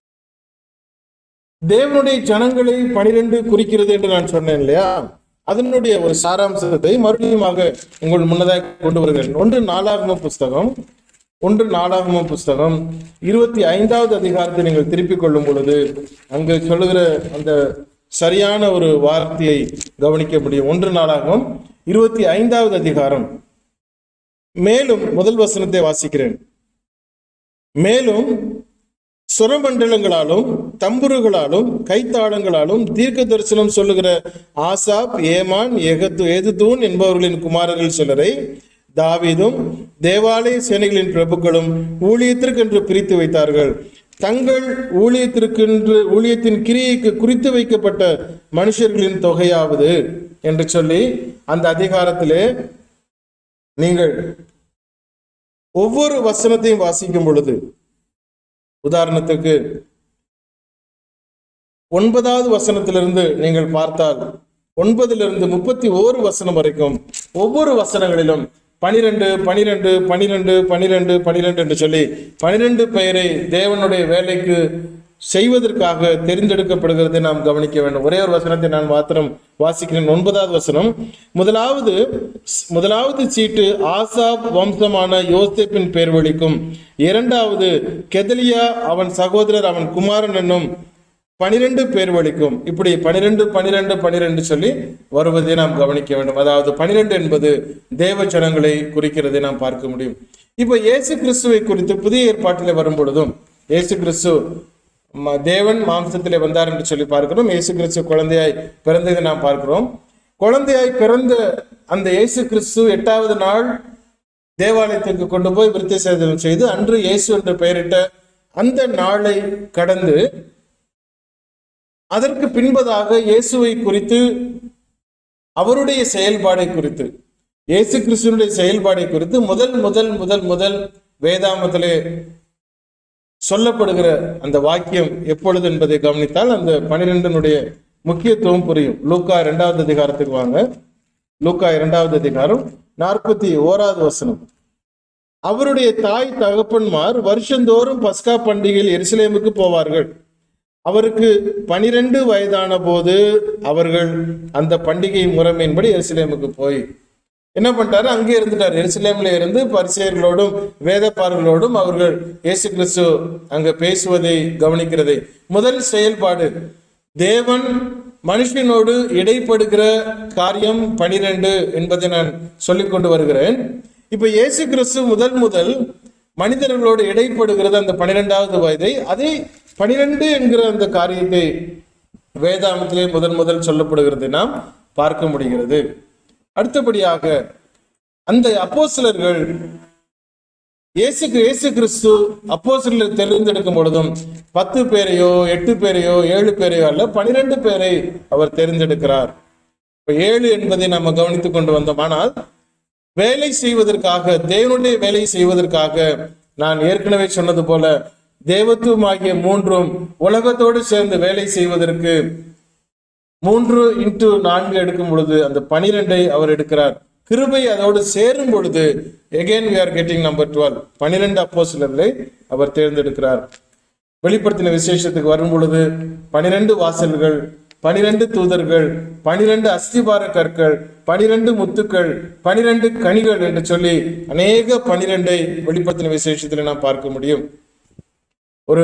தேவனுடைய ஜனங்களை பனிரெண்டு குறிக்கிறது என்று நான் சொன்னேன் இல்லையா அதனுடைய ஒரு சாராம்சத்தை மறுபடியுமாக உங்கள் முன்னதாக கொண்டு வருகிறேன் ஒன்று நாலாகம புஸ்தகம் ஒன்று நாலாகம புஸ்தகம் இருபத்தி ஐந்தாவது அதிகாரத்தை நீங்கள் திருப்பிக் கொள்ளும் பொழுது அங்கு சொல்லுகிற அந்த சரியான ஒரு வார்த்தையை கவனிக்க முடியும் ஒன்று நாளாகவும் இருபத்தி ஐந்தாவது அதிகாரம் மேலும் முதல் வசனத்தை வாசிக்கிறேன் மேலும் சுரமண்டலங்களாலும் தம்புருகளாலும் கைத்தாளங்களாலும் தீர்க்க தரிசனம் சொல்லுகிற ஆசாப் ஏமான் எகத்து ஏதுதூன் என்பவர்களின் குமாரர்கள் சிலரை தாவீதும் தேவாலய சேனைகளின் பிரபுக்களும் ஊழியத்திற்கென்று பிரித்து வைத்தார்கள் தங்கள் ஊழியத்திற்கென்று ஊழியத்தின் கிரியைக்கு குறித்து வைக்கப்பட்ட மனுஷர்களின் தொகையாவது என்று சொல்லி அந்த அதிகாரத்திலே நீங்கள் ஒவ்வொரு வசனத்தையும் வாசிக்கும் பொழுது உதாரணத்துக்கு ஒன்பதாவது வசனத்திலிருந்து நீங்கள் பார்த்தால் ஒன்பதிலிருந்து முப்பத்தி ஓரு வசனம் வரைக்கும் ஒவ்வொரு வசனங்களிலும் பனிரெண்டு பனிரெண்டு பனிரெண்டு பனிரெண்டு பனிரெண்டு என்று சொல்லி பனிரெண்டு பெயரை தேவனுடைய வேலைக்கு செய்வதற்காக தெரிந்தெடுக்கப்படுகிறதை நாம் கவனிக்க வேண்டும் ஒரே ஒரு வசனத்தை நான் மாத்திரம் வாசிக்கிறேன் ஒன்பதாவது வசனம் முதலாவது முதலாவது சீட்டு ஆசாப் வம்சமான யோசேப்பின் பேர் வழிக்கும் இரண்டாவது கெதலியா அவன் சகோதரர் அவன் குமாரன் என்னும் பனிரெண்டு பேர் வழிக்கும் இப்படி பனிரெண்டு பனிரெண்டு பனிரெண்டு சொல்லி வருவதை நாம் கவனிக்க வேண்டும் அதாவது பனிரெண்டு என்பது தேவ ஜனங்களை குறிக்கிறதை நாம் பார்க்க முடியும் இப்போ இயேசு கிறிஸ்துவை குறித்து புதிய ஏற்பாட்டிலே வரும் பொழுதும் இயேசு கிறிஸ்து ம- தேவன் மாம்சத்திலே வந்தார் என்று சொல்லி பார்க்கிறோம் இயேசு கிறிஸ்து குழந்தையாய் பிறந்ததை நாம் பார்க்கிறோம் குழந்தையாய் பிறந்த அந்த இயேசு கிறிஸ்து எட்டாவது நாள் தேவாலயத்திற்கு கொண்டு போய் விருத்தி சேதனம் செய்து அன்று இயேசு என்று பெயரிட்ட அந்த நாளை கடந்து அதற்கு பின்பதாக இயேசுவை குறித்து அவருடைய செயல்பாடை குறித்து இயேசு கிறிஸ்துவனுடைய செயல்பாடை குறித்து முதல் முதல் முதல் முதல் வேதாமத்திலே சொல்லப்படுகிற அந்த வாக்கியம் எப்பொழுது என்பதை கவனித்தால் அந்த பனிரெண்டினுடைய முக்கியத்துவம் புரியும் லூக்கா இரண்டாவது அதிகாரத்துக்கு வாங்க லூக்கா இரண்டாவது அதிகாரம் நாற்பத்தி ஓராவது வசனம் அவருடைய தாய் தகப்பன்மார் வருஷந்தோறும் பஸ்கா பண்டிகையில் எருசலேமுக்கு போவார்கள் அவருக்கு பனிரெண்டு வயதான போது அவர்கள் அந்த பண்டிகை முறைமையின்படி எருசலேமுக்கு போய் என்ன பண்ணிட்டாரு அங்கே இருந்துட்டார் எருசலேம்ல இருந்து பரிசெயர்களோடும் வேதப்பார்களோடும் அவர்கள் இயேசு கிறிஸ்து அங்க பேசுவதை கவனிக்கிறதை முதல் செயல்பாடு தேவன் மனுஷனோடு இடைப்படுகிற காரியம் பனிரெண்டு என்பதை நான் சொல்லிக் கொண்டு வருகிறேன் இப்ப இயேசு கிறிஸ்து முதல் முதல் மனிதர்களோடு இடைப்படுகிறது அந்த பனிரெண்டாவது வயதை அதை பனிரெண்டு என்கிற அந்த காரியத்தை வேதாமத்திலே முதன் முதல் சொல்லப்படுகிறது நாம் பார்க்க முடிகிறது அடுத்தபடியாக அந்த அப்போஸ்தலர்கள் இயேசு இயேசு கிறிஸ்து அப்போஸ்தலரை தெரிந்தெடுக்கும் பொழுதும் பத்து பேரையோ எட்டு பேரையோ ஏழு பேரையோ அல்ல பனிரெண்டு பேரை அவர் தெரிந்தெடுக்கிறார் இப்ப ஏழு என்பதை நம்ம கவனித்துக் கொண்டு வந்தோம் ஆனால் வேலை செய்வதற்காக தேவனுடைய வேலை செய்வதற்காக நான் ஏற்கனவே சொன்னது போல தேவத்துவமாகிய மூன்றும் உலகத்தோடு சேர்ந்து வேலை செய்வதற்கு மூன்று இன்டு நான்கு எடுக்கும் பொழுது அந்த பனிரெண்டை அவர் எடுக்கிறார் கிருபை அதோடு சேரும் பொழுது again we are getting number twelve பனிரெண்டு அப்போஸ்தலர்களை அவர் தேர்ந்தெடுக்கிறார் வெளிப்படுத்தின விசேஷத்துக்கு வரும் பொழுது பனிரெண்டு வாசல்கள் பனிரெண்டு தூதர்கள் பனிரெண்டு அஸ்திபார கற்கள் பனிரெண்டு முத்துக்கள் பனிரெண்டு கனிகள் என்று சொல்லி அநேக பனிரெண்டை வெளிப்படுத்தின விசேஷத்தில் நாம் பார்க்க முடியும் ஒரு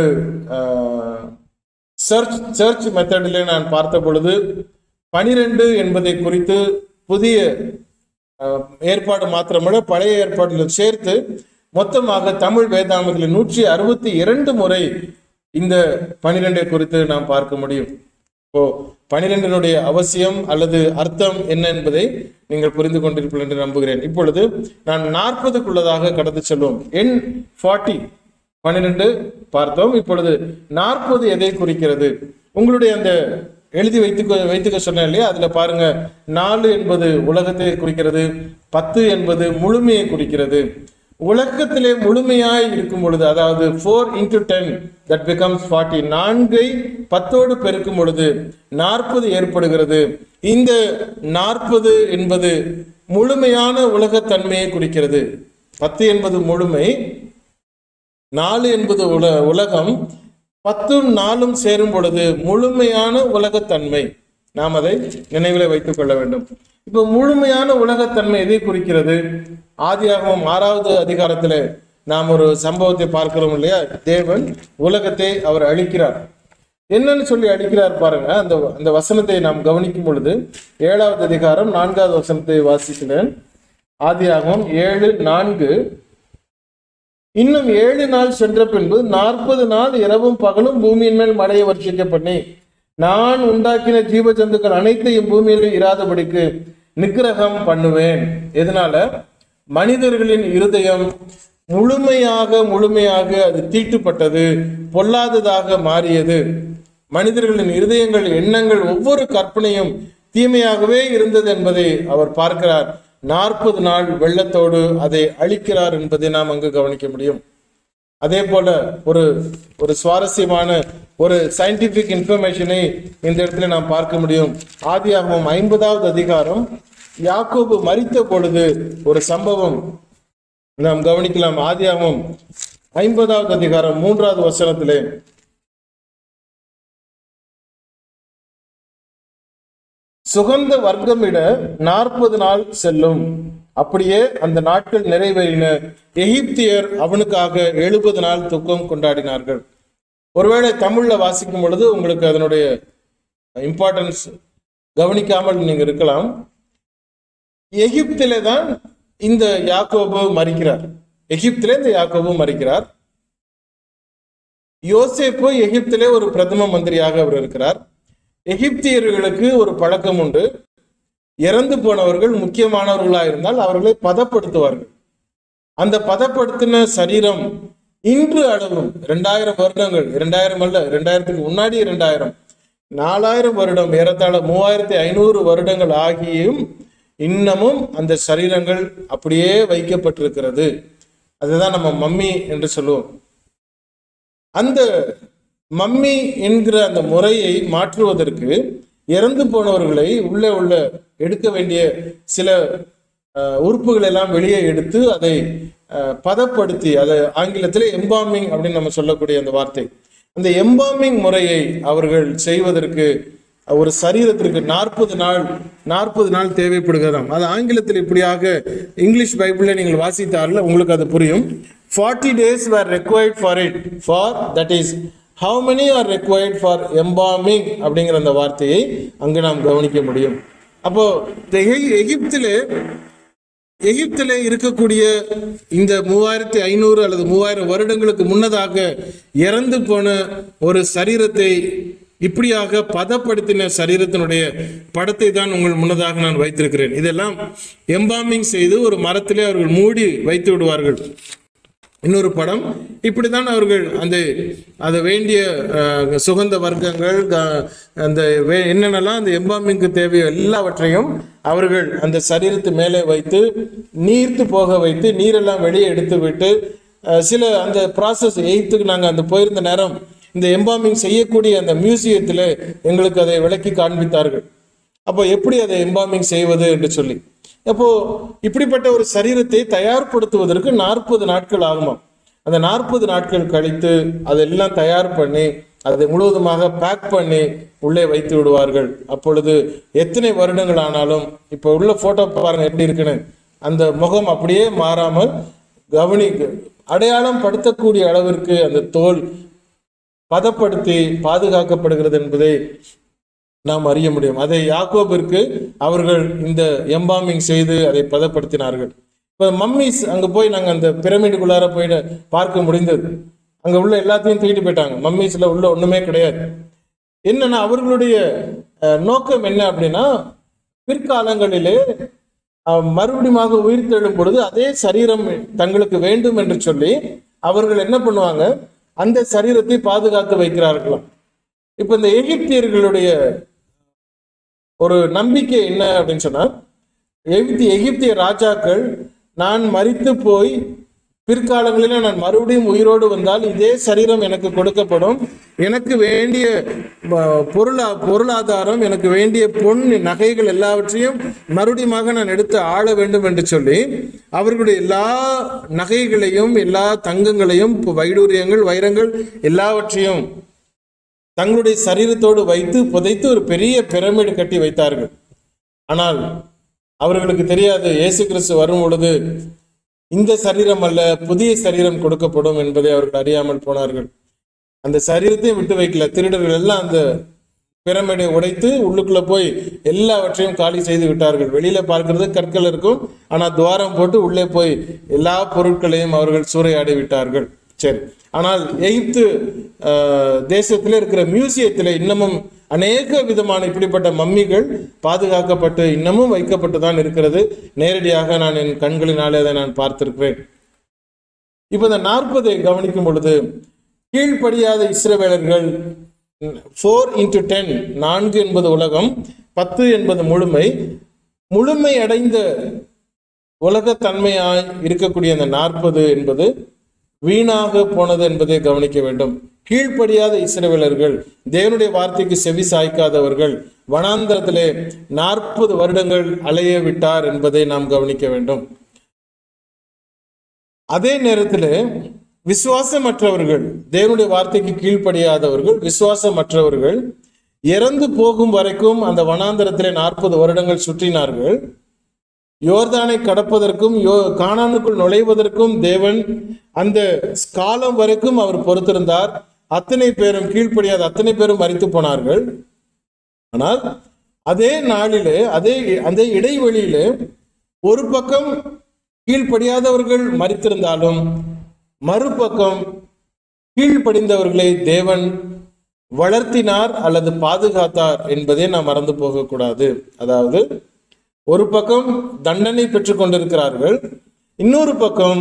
சர்ச் சர்ச் மெத்தடிலே நான் பார்த்த பொழுது பனிரெண்டு என்பதை குறித்து புதிய அஹ், ஏற்பாடு மாத்திரமல்ல பழைய ஏற்பாட்டில் சேர்த்து மொத்தமாக தமிழ் வேதாமத்தில் நூற்றி அறுபத்தி இரண்டு முறை இந்த பனிரெண்டை குறித்து நாம் பார்க்க முடியும் இப்போ பனிரெண்டினுடைய அவசியம் அல்லது அர்த்தம் என்ன என்பதை நீங்கள் புரிந்து கொண்டிருப்பீர்கள் என்று நம்புகிறேன் இப்பொழுது நான் நாற்பதுக்குள்ளதாக கடந்து செல்வோம் எண் ஃபார்ட்டி பன்னிரெண்டு பார்த்தோம் இப்பொழுது நாற்பது எதை குறிக்கிறது உங்களுடைய அந்த எழுதி வைத்துக்க வைத்துக்க சொன்னேன் இல்லையா அதுல பாருங்க நாலு என்பது உலகத்தை குறிக்கிறது பத்து என்பது முழுமையை குறிக்கிறது உலகத்திலே முழுமையாய் இருக்கும் பொழுது அதாவது four into ten that becomes forty நான்கை பத்தோடு பெருக்கும் பொழுது நாற்பது ஏற்படுகிறது இந்த நாற்பது என்பது முழுமையான உலகத்தன்மையை குறிக்கிறது பத்து என்பது முழுமை நாலு என்பது உல உலகம் பத்தும் நாலும் சேரும் பொழுது முழுமையான உலகத்தன்மை நாம் அதை நினைவில் வைத்துக் கொள்ள வேண்டும் இப்போ முழுமையான உலகத்தன்மை எதை குறிக்கிறது ஆதியாகமம் ஆறாவது அதிகாரத்தில் நாம் ஒரு சம்பவத்தை பார்க்கிறோம் இல்லையா தேவன் உலகத்தை அவர் அழிக்கிறார் என்னன்னு சொல்லி அழிக்கிறார் பாருங்க அந்த அந்த வசனத்தை நாம் கவனிக்கும் பொழுது ஏழாவது அதிகாரம் நான்காவது வசனத்தை வாசிக்கிறேன் ஆதியாகமம் ஏழு நான்கு இன்னும் ஏழு நாள் சென்ற பின்பு நாற்பது நாள் இரவும் பகலும் பூமியின் மேல் மழையை வர்ஷிக்க பண்ணி நான் உண்டாக்கின ஜீவ ஜந்துக்கள் அனைத்தையும் பூமியில் இராதபடிக்கு நிக்கிரகம் பண்ணுவேன் எதனால மனிதர்களின் இருதயம் முழுமையாக முழுமையாக அது தீட்டுப்பட்டது பொல்லாததாக மாறியது மனிதர்களின் இருதயங்கள் எண்ணங்கள் ஒவ்வொரு கற்பனையும் தீமையாகவே இருந்தது என்பதை அவர் பார்க்கிறார் நாற்பது நாள் வெள்ளத்தோடு அதை அழிக்கிறார் என்பதை நாம் அங்கு கவனிக்க முடியும் அதே போல ஒரு ஒரு சுவாரஸ்யமான ஒரு சயின்டிபிக் இன்ஃபர்மேஷனை இந்த இடத்துல நாம் பார்க்க முடியும் ஆதியாகமம் ஐம்பதாவது அதிகாரம் யாக்கோபு மரித்த பொழுது ஒரு சம்பவம் நாம் கவனிக்கலாம் ஆதியாகமம் ஐம்பதாவது அதிகாரம் மூன்றாவது வசனத்திலே சுகந்த வர்க்கமிட நாற்பது நாள் செல்லும் அப்படியே அந்த நாட்கள் நிறைவேறின எகிப்தியர் அவனுக்காக எழுபது நாள் துக்கம் கொண்டாடினார்கள் ஒருவேளை தமிழ்ல வாசிக்கும் பொழுது உங்களுக்கு அதனுடைய இம்பார்ட்டன்ஸ் கவனிக்காமல் நீங்க இருக்கலாம் எகிப்திலே தான் இந்த யாக்கோபு மறிக்கிறார் எகிப்திலே இந்த யாக்கோபு மறிக்கிறார் யோசேப்பு எகிப்திலே ஒரு பிரதம மந்திரியாக அவர் இருக்கிறார் எகிப்தியர்களுக்கு ஒரு பழக்கம் உண்டு இறந்து போனவர்கள் முக்கியமானவர்களாக இருந்தால் அவர்களை பதப்படுத்துவார்கள் அந்த பதப்படுத்தின சரீரம் இன்று அளவும் இரண்டாயிரம் வருடங்கள் இரண்டாயிரம் அல்ல இரண்டாயிரத்துக்கு முன்னாடி இரண்டாயிரம் நாலாயிரம் வருடம் ஏறத்தாழ மூவாயிரத்தி ஐநூறு வருடங்கள் ஆகியும் இன்னமும் அந்த சரீரங்கள் அப்படியே வைக்கப்பட்டிருக்கிறது அதுதான் நம்ம மம்மி என்று சொல்லுவோம் அந்த மம்மி என்கிற அந்த முறையை மாற்றுவதற்கு இறந்து போனவர்களை உள்ளே உள்ள எடுக்க வேண்டிய சில அஹ், உறுப்புகள் எல்லாம் வெளியே எடுத்து அதை அஹ், பதப்படுத்தி அதை ஆங்கிலத்தில் எம்பாமிங் அப்படின்னு நம்ம சொல்லக்கூடிய அந்த வார்த்தை அந்த எம்பாமிங் முறையை அவர்கள் செய்வதற்கு ஒரு சரீரத்திற்கு நாற்பது நாள் நாற்பது நாள் தேவைப்படுகிறதாம் அது ஆங்கிலத்தில் இப்படியாக இங்கிலீஷ் பைபிளில் நீங்கள் வாசித்தார்கள் உங்களுக்கு அது புரியும் forty days were required for it for that is how many are required for embalming அப்படிங்கிற அந்த வார்த்தையை அங்கு நாம் கவனிக்க முடியும் அப்போ இந்த எகி- எகிப்திலே எகிப்திலே இருக்கக்கூடிய இந்த மூவாயிரத்தி ஐநூறு அல்லது மூவாயிரம் வருடங்களுக்கு முன்னதாக இறந்து போன ஒரு சரீரத்தை இப்படியாக பதப்படுத்தின சரீரத்தினுடைய படத்தை தான் உங்கள் முன்னதாக நான் வைத்திருக்கிறேன் இதெல்லாம் எம்பாமிங் செய்து ஒரு மரத்திலே அவர்கள் மூடி வைத்து விடுவார்கள் இன்னொரு படம் இப்படித்தான் அவர்கள் அந்த அது வேண்டிய அஹ், சுகந்த வர்க்கங்கள் க- அந்த வே- என்னென்னலாம் அந்த எம்பாமிங்க்கு தேவையோ எல்லாவற்றையும் அவர்கள் அந்த சரீரத்து மேலே வைத்து நீர்த்து போக வைத்து நீரெல்லாம் வெளியே எடுத்து விட்டு அஹ், சில அந்த ப்ராசஸ் எயித்துக்கு நாங்கள் அந்த போயிருந்த நேரம் இந்த எம்பாமிங் செய்யக்கூடிய அந்த மியூசியத்தில் எங்களுக்கு அதை விளக்கி காண்பித்தார்கள் அப்போ எப்படி அதை எம்பாமிங் செய்வது என்று சொல்லி அப்போ இப்படிப்பட்ட ஒரு சரீரத்தை தயார்படுத்துவதற்கு நாற்பது நாட்கள் ஆகுமாம் அந்த நாற்பது நாட்கள் கழித்து அதெல்லாம் தயார் பண்ணி அதை முழுவதுமாக பேக் பண்ணி உள்ளே வைத்து விடுவார்கள் அப்பொழுது எத்தனை வருடங்கள் ஆனாலும் இப்போ உள்ள போட்டோ பாருங்க எப்படி இருக்குன்னு அந்த முகம் அப்படியே மாறாமல் கவனி அடையாளம் படுத்தக்கூடிய அளவிற்கு அந்த தோல் பதப்படுத்தி பாதுகாக்கப்படுகிறது என்பதை நாம் அறிய முடியும் அதை யாக்கோபிற்கு அவர்கள் இந்த எம்பாமிங் செய்து அதை பதப்படுத்தினார்கள் இப்போ மம்மிஸ் அங்கே போய் நாங்கள் அந்த பிரமிடுக்குள்ளார போய் பார்க்க முடிந்தது அங்கே உள்ள எல்லாத்தையும் தூக்கிட்டு போயிட்டாங்க மம்மிஸில் உள்ள ஒன்றுமே கிடையாது என்னன்னா அவர்களுடைய அஹ், நோக்கம் என்ன அப்படின்னா பிற்காலங்களிலே அஹ், மறுபடியுமாக உயிர் தெழும் பொழுது அதே சரீரம் தங்களுக்கு வேண்டும் என்று சொல்லி அவர்கள் என்ன பண்ணுவாங்க அந்த சரீரத்தை பாதுகாத்து வைக்கிறார்களாம் இப்போ இந்த எகிப்தியர்களுடைய ஒரு நம்பிக்கை என்ன அப்படின்னு சொன்னா எகிப்தி எகிப்திய ராஜாக்கள் நான் மரித்து போய் பிற்காலங்களில் நான் மறுபடியும் உயிரோடு வந்தால் இதே சரீரம் எனக்கு கொடுக்கப்படும் எனக்கு வேண்டிய ப- பொருளா பொருளாதாரம் எனக்கு வேண்டிய பொன் நகைகள் எல்லாவற்றையும் மறுபடியுமாக நான் எடுத்து ஆள வேண்டும் என்று சொல்லி அவர்களுடைய எல்லா நகைகளையும் எல்லா தங்கங்களையும் வைடூரியங்கள் வைரங்கள் எல்லாவற்றையும் தங்களுடைய சரீரத்தோடு வைத்து புதைத்து ஒரு பெரிய பிரமிடு கட்டி வைத்தார்கள் ஆனால் அவர்களுக்கு தெரியாது இயேசு கிறிஸ்து வரும் பொழுது இந்த சரீரம் அல்ல புதிய சரீரம் கொடுக்கப்படும் என்பதை அவர்கள் அறியாமல் போனார்கள் அந்த சரீரத்தையும் விட்டு வைக்கல திருடர்கள் எல்லாம் அந்த பிரமிடை உடைத்து உள்ளுக்குள்ள போய் எல்லாவற்றையும் காலி செய்து விட்டார்கள் வெளியில பார்க்கிறது கற்கள் இருக்கும் ஆனா துவாரம் போட்டு உள்ளே போய் எல்லா பொருட்களையும் அவர்கள் சூறையாடி விட்டார்கள் சரி ஆனால் எகிப்து ஆஹ், தேசத்திலே இருக்கிற மியூசியத்தில் இன்னமும் அநேக விதமான இப்படிப்பட்ட மம்மிகள் பாதுகாக்கப்பட்டு இன்னமும் வைக்கப்பட்டு தான் இருக்கிறது நேரடியாக நான் என் கண்களினாலே அதை நான் பார்த்திருக்கிறேன் இப்போ இந்த நாற்பதை கவனிக்கும் பொழுது கீழ்ப்படியாத இஸ்ரவேலர்கள் ஃபோர் இன்டு டென் நான்கு என்பது உலகம் பத்து என்பது முழுமை முழுமை அடைந்த உலகத்தன்மையாய் இருக்கக்கூடிய அந்த நாற்பது என்பது வீணாக போனது என்பதை கவனிக்க வேண்டும் கீழ்ப்படியாத இஸ்ரவேலர்கள் தேவனுடைய வார்த்தைக்கு செவி சாய்க்காதவர்கள் வனாந்தரத்திலே நாற்பது வருடங்கள் அலைய விட்டார் என்பதை நாம் கவனிக்க வேண்டும் அதே நேரத்தில் விசுவாசமற்றவர்கள் தேவனுடைய வார்த்தைக்கு கீழ்ப்படியாதவர்கள் விசுவாசமற்றவர்கள் இறந்து போகும் வரைக்கும் அந்த வனாந்தரத்திலே நாற்பது வருடங்கள் சுற்றினார்கள் யோர்தானை கடப்பதற்கும் யோ கானானுக்குள் நுழைவதற்கும் தேவன் அந்த காலம் வரைக்கும் அவர் பொறுத்திருந்தார் அத்தனை பேரும் கீழ்ப்படியாத அத்தனை பேரும் மறித்து போனார்கள் ஆனால் அதே நாளிலே அதே அதே இடைவெளியிலே ஒரு பக்கம் கீழ்ப்படியாதவர்கள் மறித்திருந்தாலும் மறுபக்கம் கீழ்ப்படிந்தவர்களை தேவன் வளர்த்தினார் அல்லது பாதுகாத்தார் என்பதை நாம் மறந்து போகக்கூடாது அதாவது ஒரு பக்கம் தண்டனை பெற்றுக் கொண்டிருக்கிறார்கள் இன்னொரு பக்கம்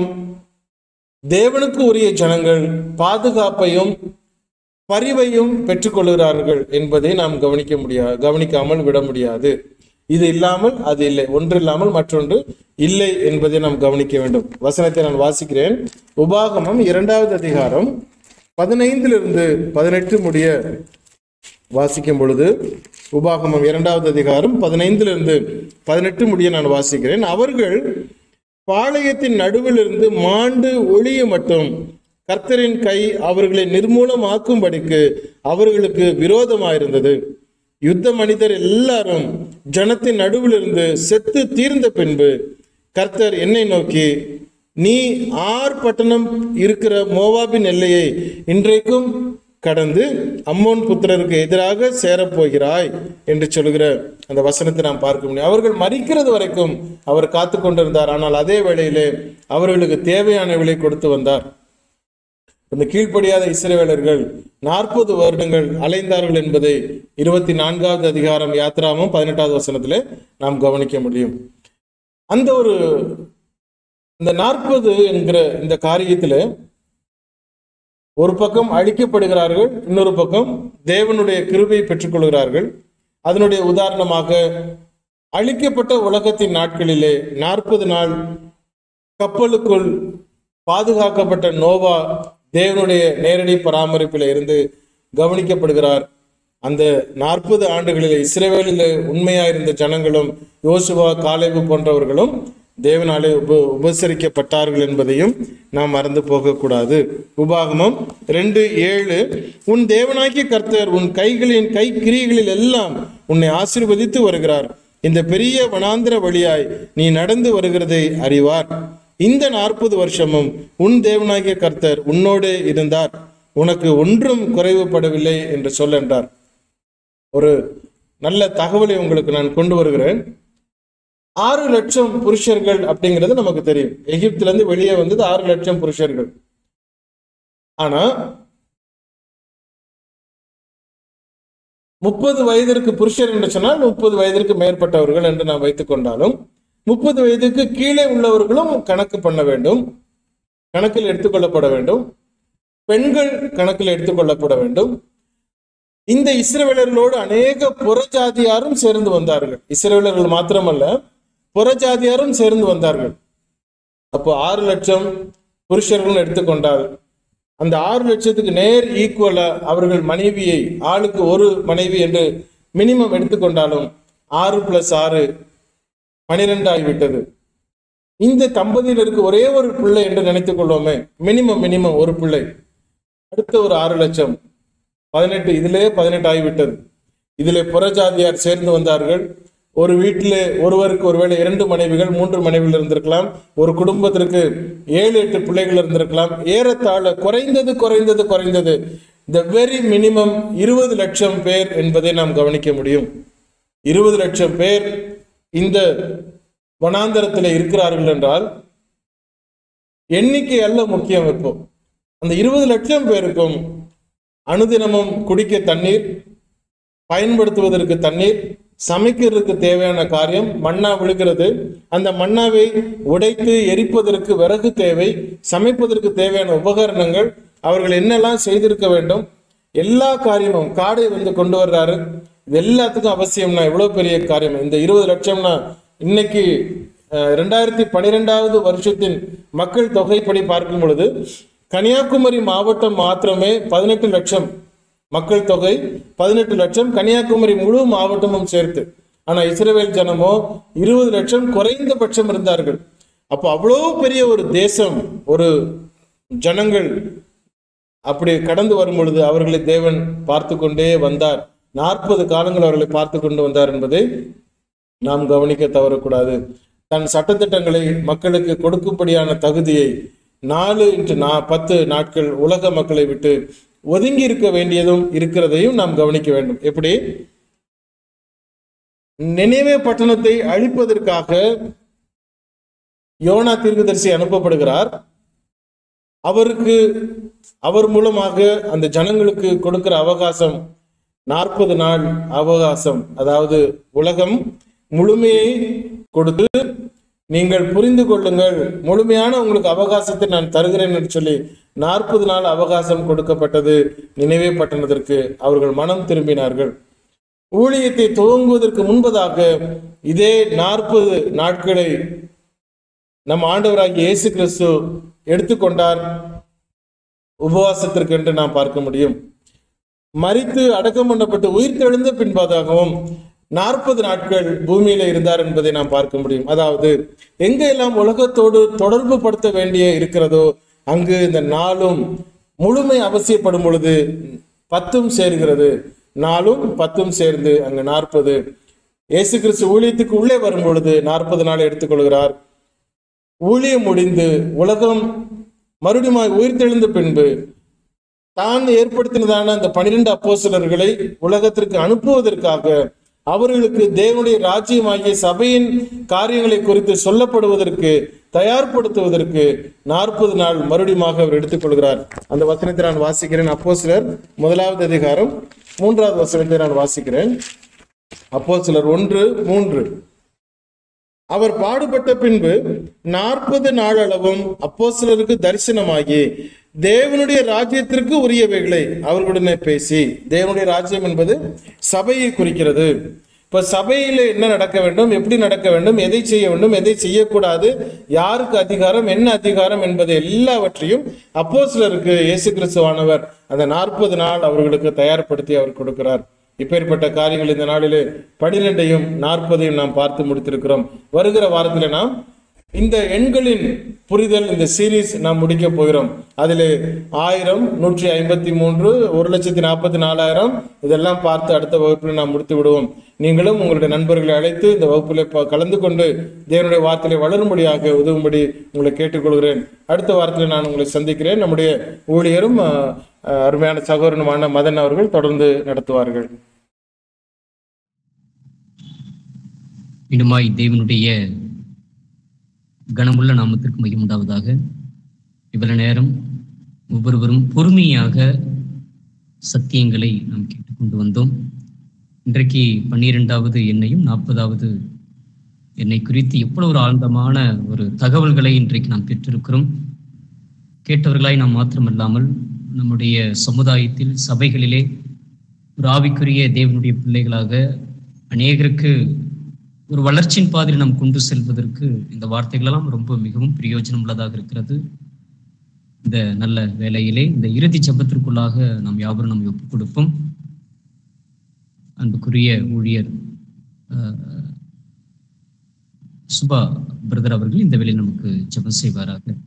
தேவனுக்கு உரிய ஜனங்கள் பாதுகாப்பையும் பரிவையும் பெற்றுக்கொள்கிறார்கள் என்பதை நாம் கவனிக்க முடியாது கவனிக்காமல் விட முடியாது இது இல்லாமல் அது இல்லை ஒன்று இல்லாமல் மற்றொன்று இல்லை என்பதை நாம் கவனிக்க வேண்டும் வசனத்தை நான் வாசிக்கிறேன் உபாகமம் இரண்டாவது அதிகாரம் பதினைந்திலிருந்து பதினெட்டு முடிய வாசிக்கும் பொழுது உபாகமம் இரண்டாவது அதிகாரம் பதினைந்திலிருந்து பதினெட்டு முடிய நான் வாசிக்கிறேன் அவர்கள் பாளையத்தின் நடுவிலிருந்து மாண்டு ஒளிய மட்டும் கர்த்தரின் கை அவர்களை நிர்மூலமாக்கும்படிக்கு அவர்களுக்கு விரோதமாயிருந்தது யுத்த மனிதர் எல்லாரும் ஜனத்தின் நடுவிலிருந்து செத்து தீர்ந்த பின்பு கர்த்தர் என்னை நோக்கி நீ ஆர் பட்டணம் இருக்கிற மோவாபின் எல்லையை இன்றைக்கும் கடந்து அம்மோன் புத்திரருக்கு எதிராக சேரப்போகிறாய் என்று சொல்கிற அந்த வசனத்தை நாம் பார்க்க முடியும் அவர்கள் மறிக்கிறது வரைக்கும் அவர் காத்து கொண்டிருந்தார் ஆனால் அதே வேளையிலே அவர்களுக்கு தேவையான விலை கொடுத்து வந்தார் இந்த கீழ்ப்படியாத இஸ்ரவேலர்கள் நாற்பது வருடங்கள் அலைந்தார்கள் என்பதை இருபத்தி நான்காவது அதிகாரம் யாத்ராமும் பதினெட்டாவது வசனத்திலே நாம் கவனிக்க முடியும் அந்த ஒரு இந்த நாற்பது என்கிற இந்த காரியத்தில் ஒரு பக்கம் அழிக்கப்படுகிறார்கள் இன்னொரு பக்கம் தேவனுடைய கிருபையை பெற்றுக்கொள்கிறார்கள் அதனுடைய உதாரணமாக அழிக்கப்பட்ட உலகத்தின் நாட்களிலே நாற்பது நாள் கப்பலுக்குள் பாதுகாக்கப்பட்ட நோவா தேவனுடைய நேரடி பராமரிப்பில் இருந்து கவனிக்கப்படுகிறார் அந்த நாற்பது ஆண்டுகளில் இஸ்ரேவேலில் உண்மையாயிருந்த ஜனங்களும் யோசுவா காலேபு போன்றவர்களும் தேவனாலே உப உபசரிக்கப்பட்டார்கள் என்பதையும் நாம் மறந்து போகக்கூடாது உபாகமம் ரெண்டு ஏழு உன் தேவனாகிய கர்த்தர் உன் கைகளின் கை கிரியைகளில் எல்லாம் உன்னை ஆசீர்வதித்து வருகிறார் இந்த பெரிய வனாந்திர வழியாய் நீ நடந்து வருகிறதை அறிவார் இந்த நாற்பது வருஷமும் உன் தேவனாகிய கர்த்தர் உன்னோடு இருந்தார் உனக்கு ஒன்றும் குறைவுபடவில்லை என்று சொல்லென்றார் ஒரு நல்ல தகவலை உங்களுக்கு நான் கொண்டு வருகிறேன் ஆறு லட்சம் புருஷர்கள் அப்படிங்கிறது நமக்கு தெரியும் எகிப்துல இருந்து வெளியே வந்தது ஆறு லட்சம் புருஷர்கள் ஆனா முப்பது வயதிற்கு புருஷர் என்று சொன்னால் முப்பது வயதிற்கு மேற்பட்டவர்கள் என்று நாம் வைத்துக் கொண்டாலும் முப்பது வயதுக்கு கீழே உள்ளவர்களும் கணக்கு பண்ண வேண்டும் கணக்கில் எடுத்துக்கொள்ளப்பட வேண்டும் பெண்கள் கணக்கில் எடுத்துக்கொள்ளப்பட வேண்டும் இந்த இஸ்ரவேலர்களோடு அநேக புறஜாதியாரும் சேர்ந்து வந்தார்கள் இஸ்ரவேலர்கள் மாத்திரமல்ல புறஜாதியாரும் சேர்ந்து வந்தார்கள் அப்போ ஆறு லட்சம் புருஷர்கள் எடுத்துக்கொண்டால் அந்த ஆறு லட்சத்துக்கு நேர் ஈக்குவலா அவர்கள் மனைவியை ஆளுக்கு ஒரு மனைவி என்று மினிமம் எடுத்துக்கொண்டாலும் ஆறு பிளஸ் ஆறு பனிரெண்டு ஆகிவிட்டது இந்த தம்பதியினருக்கு ஒரே ஒரு பிள்ளை என்று நினைத்துக் கொள்வோமே மினிமம் மினிமம் ஒரு பிள்ளை அடுத்த ஒரு ஆறு லட்சம் பதினெட்டு இதிலே பதினெட்டு ஆகிவிட்டது இதிலே புறஜாதியார் சேர்ந்து வந்தார்கள் ஒரு வீட்டிலே ஒருவருக்கு ஒருவேளை இரண்டு மனைவிகள் மூன்று மனைவிகள் இருந்திருக்கலாம் ஒரு குடும்பத்திற்கு ஏழு எட்டு பிள்ளைகள் இருந்திருக்கலாம் ஏறத்தாழ குறைந்தது குறைந்தது குறைந்தது த வெரி மினிமம் இருபது லட்சம் பேர் என்பதை நாம் கவனிக்க முடியும் இருபது லட்சம் பேர் இந்த வனாந்தரத்தில் இருக்கிறார்கள் என்றால் எண்ணிக்கை அல்ல முக்கியம் இப்போ அந்த இருபது லட்சம் பேருக்கும் அனுதினமும் குடிக்க தண்ணீர் பயன்படுத்துவதற்கு தண்ணீர் சமைக்கிறதுக்கு தேவையான காரியம் மண்ணா விழுகிறது அந்த மண்ணாவை உடைத்து எரிப்பதற்கு விறகு தேவை சமைப்பதற்கு தேவையான உபகரணங்கள் அவர்கள் என்னெல்லாம் செய்திருக்க வேண்டும் எல்லா காரியமும் காடை வந்து கொண்டு வர்றாரு இது எல்லாத்துக்கும் அவசியம்னா எவ்வளவு பெரிய காரியம் இந்த இருபது லட்சம்னா இன்னைக்கு அஹ், ரெண்டாயிரத்தி பன்னிரெண்டாவது வருஷத்தின் மக்கள் தொகைப்படி பார்க்கும் பொழுது கன்னியாகுமரி மாவட்டம் மாத்திரமே பதினெட்டு லட்சம் மக்கள் தொகை பதினெட்டு லட்சம் கன்னியாகுமரி முழு மாவட்டமும் சேர்த்து ஆனா இஸ்ரவேல் ஜனமோ இருபது லட்சம் குறைந்தபட்சம் இருந்தார்கள் அப்போ அவ்வளோ பெரிய ஒரு தேசம் ஒரு ஜனங்கள் அப்படி கடந்து வரும் பொழுது அவர்களை தேவன் பார்த்து கொண்டே வந்தார் நாற்பது காலங்கள் அவர்களை பார்த்து கொண்டு வந்தார் என்பதை நாம் கவனிக்க தவறக்கூடாது தன் சட்டத்திட்டங்களை மக்களுக்கு கொடுக்கும்படியான தகுதியை நாலு இன்று நா பத்து நாட்கள் உலக மக்களை விட்டு ஒதுங்கி இருக்க வேண்டியதும் இருக்கிறதையும் நாம் கவனிக்க வேண்டும் எப்படி நினைவே பட்டணத்தை அழிப்பதற்காக யோனா தீர்க்கதரிசி அனுப்பப்படுகிறார் அவருக்கு அவர் மூலமாக அந்த ஜனங்களுக்கு கொடுக்கிற அவகாசம் நாற்பது நாள் அவகாசம் அதாவது உலகம் முழுமையை கொடுத்து நீங்கள் புரிந்து கொள்ளுங்கள் முழுமையான உங்களுக்கு அவகாசத்தை நான் தருகிறேன் என்று சொல்லி நாற்பது நாள் அவகாசம் கொடுக்கப்பட்டது நினைவே பட்டணத்திற்கு அவர்கள் மனம் திரும்பினார்கள் ஊழியத்தை துவங்குவதற்கு முன்பதாக இதே நாற்பது நாட்களை நம் ஆண்டவராகிய இயேசு கிறிஸ்து எடுத்துக்கொண்டார் உபவாசத்திற்கு என்று நாம் பார்க்க முடியும் மரித்து அடக்கம் பண்ணப்பட்டு உயிர் தெழுந்த பின்பதாகவும் நாற்பது நாட்கள் பூமியில இருந்தார் என்பதை நாம் பார்க்க முடியும் அதாவது எங்கெல்லாம் உலகத்தோடு தொடர்பு படுத்த வேண்டிய இருக்கிறதோ அங்கு இந்த நாளும் முழுமை அவசியப்படும் பொழுது பத்தும் சேர்கிறது நாளும் பத்தும் சேர்ந்து அங்கு நாற்பது இயேசு கிறிஸ்து ஊழியத்துக்கு உள்ளே வரும் பொழுது நாற்பது நாள் எடுத்துக்கொள்கிறார் ஊழியம் முடிந்து உலகம் மறுபடியும் உயிர்த்தெழுந்த பின்பு தான் ஏற்படுத்தினதான அந்த பனிரெண்டு அப்போஸ்தலர்களை உலகத்திற்கு அனுப்புவதற்காக அவர்களுக்கு தேவனுடைய ராஜ்யமாகிய சபையின் காரியங்களை குறித்து சொல்லப்படுவதற்கு தயார்படுத்துவதற்கு நாற்பது நாள் மறுபடியுமாக அவர் எடுத்துக்கொள்கிறார் அந்த வசனத்தை நான் வாசிக்கிறேன் அப்போஸ்தலர் முதலாவது அதிகாரம் மூன்றாவது வசனத்தை நான் வாசிக்கிறேன் அப்போஸ்தலர் ஒன்று மூன்று அவர் பாடுபட்ட பின்பு நாற்பது நாளளவும் அப்போஸ்தலருக்கு தரிசனமாகி தேவனுடைய ராஜ்யத்திற்கு உரியவைகளை அவர்களுடனே பேசி தேவனுடைய ராஜ்யம் என்பது சபையை குறிக்கிறது இப்ப சபையில என்ன நடக்க வேண்டும் எப்படி நடக்க வேண்டும் எதை செய்ய வேண்டும் எதை செய்யக்கூடாது யாருக்கு அதிகாரம் என்ன அதிகாரம் என்பதை எல்லாவற்றையும் அப்போஸ்தலருக்கு இயேசு கிறிஸ்துவானவர் அந்த நாற்பது நாள் அவர்களுக்கு தயார்படுத்தி அவர் கொடுக்கிறார் இப்பேற்பட்ட காரியங்கள் இந்த நாளிலே பனிரெண்டையும் நாற்பதையும் நாம் பார்த்து முடித்திருக்கிறோம் வருகிற வாரத்திலே நாம் இந்த எண்களின் புரிதல் இந்த சீரீஸ் நாம் முடிக்க போகிறோம் அதிலே ஆயிரம் நூற்றி ஐம்பத்தி மூன்று ஒரு லட்சத்தி நாற்பத்தி நாலாயிரம் இதெல்லாம் பார்த்து அடுத்த வகுப்பில் நாம் முடித்து விடுவோம் நீங்களும் உங்களுடைய நண்பர்களை அழைத்து இந்த வகுப்பில் ப- கலந்து கொண்டு தேவனுடைய வார்த்தையை வளரும்படியாக உதவும்படி உங்களை கேட்டுக்கொள்கிறேன் அடுத்த வாரத்தில் நான் உங்களை சந்திக்கிறேன் நம்முடைய ஊழியரும் அஹ், அஹ், அருமையான சகோதரனுமான மதன் அவர்கள் தொடர்ந்து நடத்துவார்கள் மீண்டுமாய் தேவனுடைய கனமுள்ள நாமத்திற்கு மையம் உண்டாவதாக இவ்வளவு நேரம் ஒவ்வொருவரும் பொறுமையாக சத்தியங்களை நாம் கேட்டுக்கொண்டு வந்தோம் இன்றைக்கு பன்னிரெண்டாவது எண்ணையும் நாற்பதாவது எண்ணை குறித்து எவ்வளவு ஒரு ஆழ்ந்தமான ஒரு தகவல்களை இன்றைக்கு நாம் பெற்றிருக்கிறோம் கேட்டவர்களாய் நாம் மாத்திரமல்லாமல் நம்முடைய சமுதாயத்தில் சபைகளிலே ஒரு ஆவிக்குரிய தேவனுடைய பிள்ளைகளாக அநேகருக்கு ஒரு வளர்ச்சியின் பாதையில் நாம் கொண்டு செல்வதற்கு இந்த வார்த்தைகள் எல்லாம் ரொம்ப மிகவும் பிரயோஜனம் உள்ளதாக இருக்கிறது இந்த நல்ல வேலையிலே இந்த இறுதி ஜெபத்திற்குள்ளாக நாம் யாவரும் நம்ம ஒப்புக் கொடுப்போம் அன்புக்குரிய ஊழியர் அஹ், சுபா பிரதர் அவர்கள் இந்த வேலையில் நமக்கு ஜெபம் செய்வாராக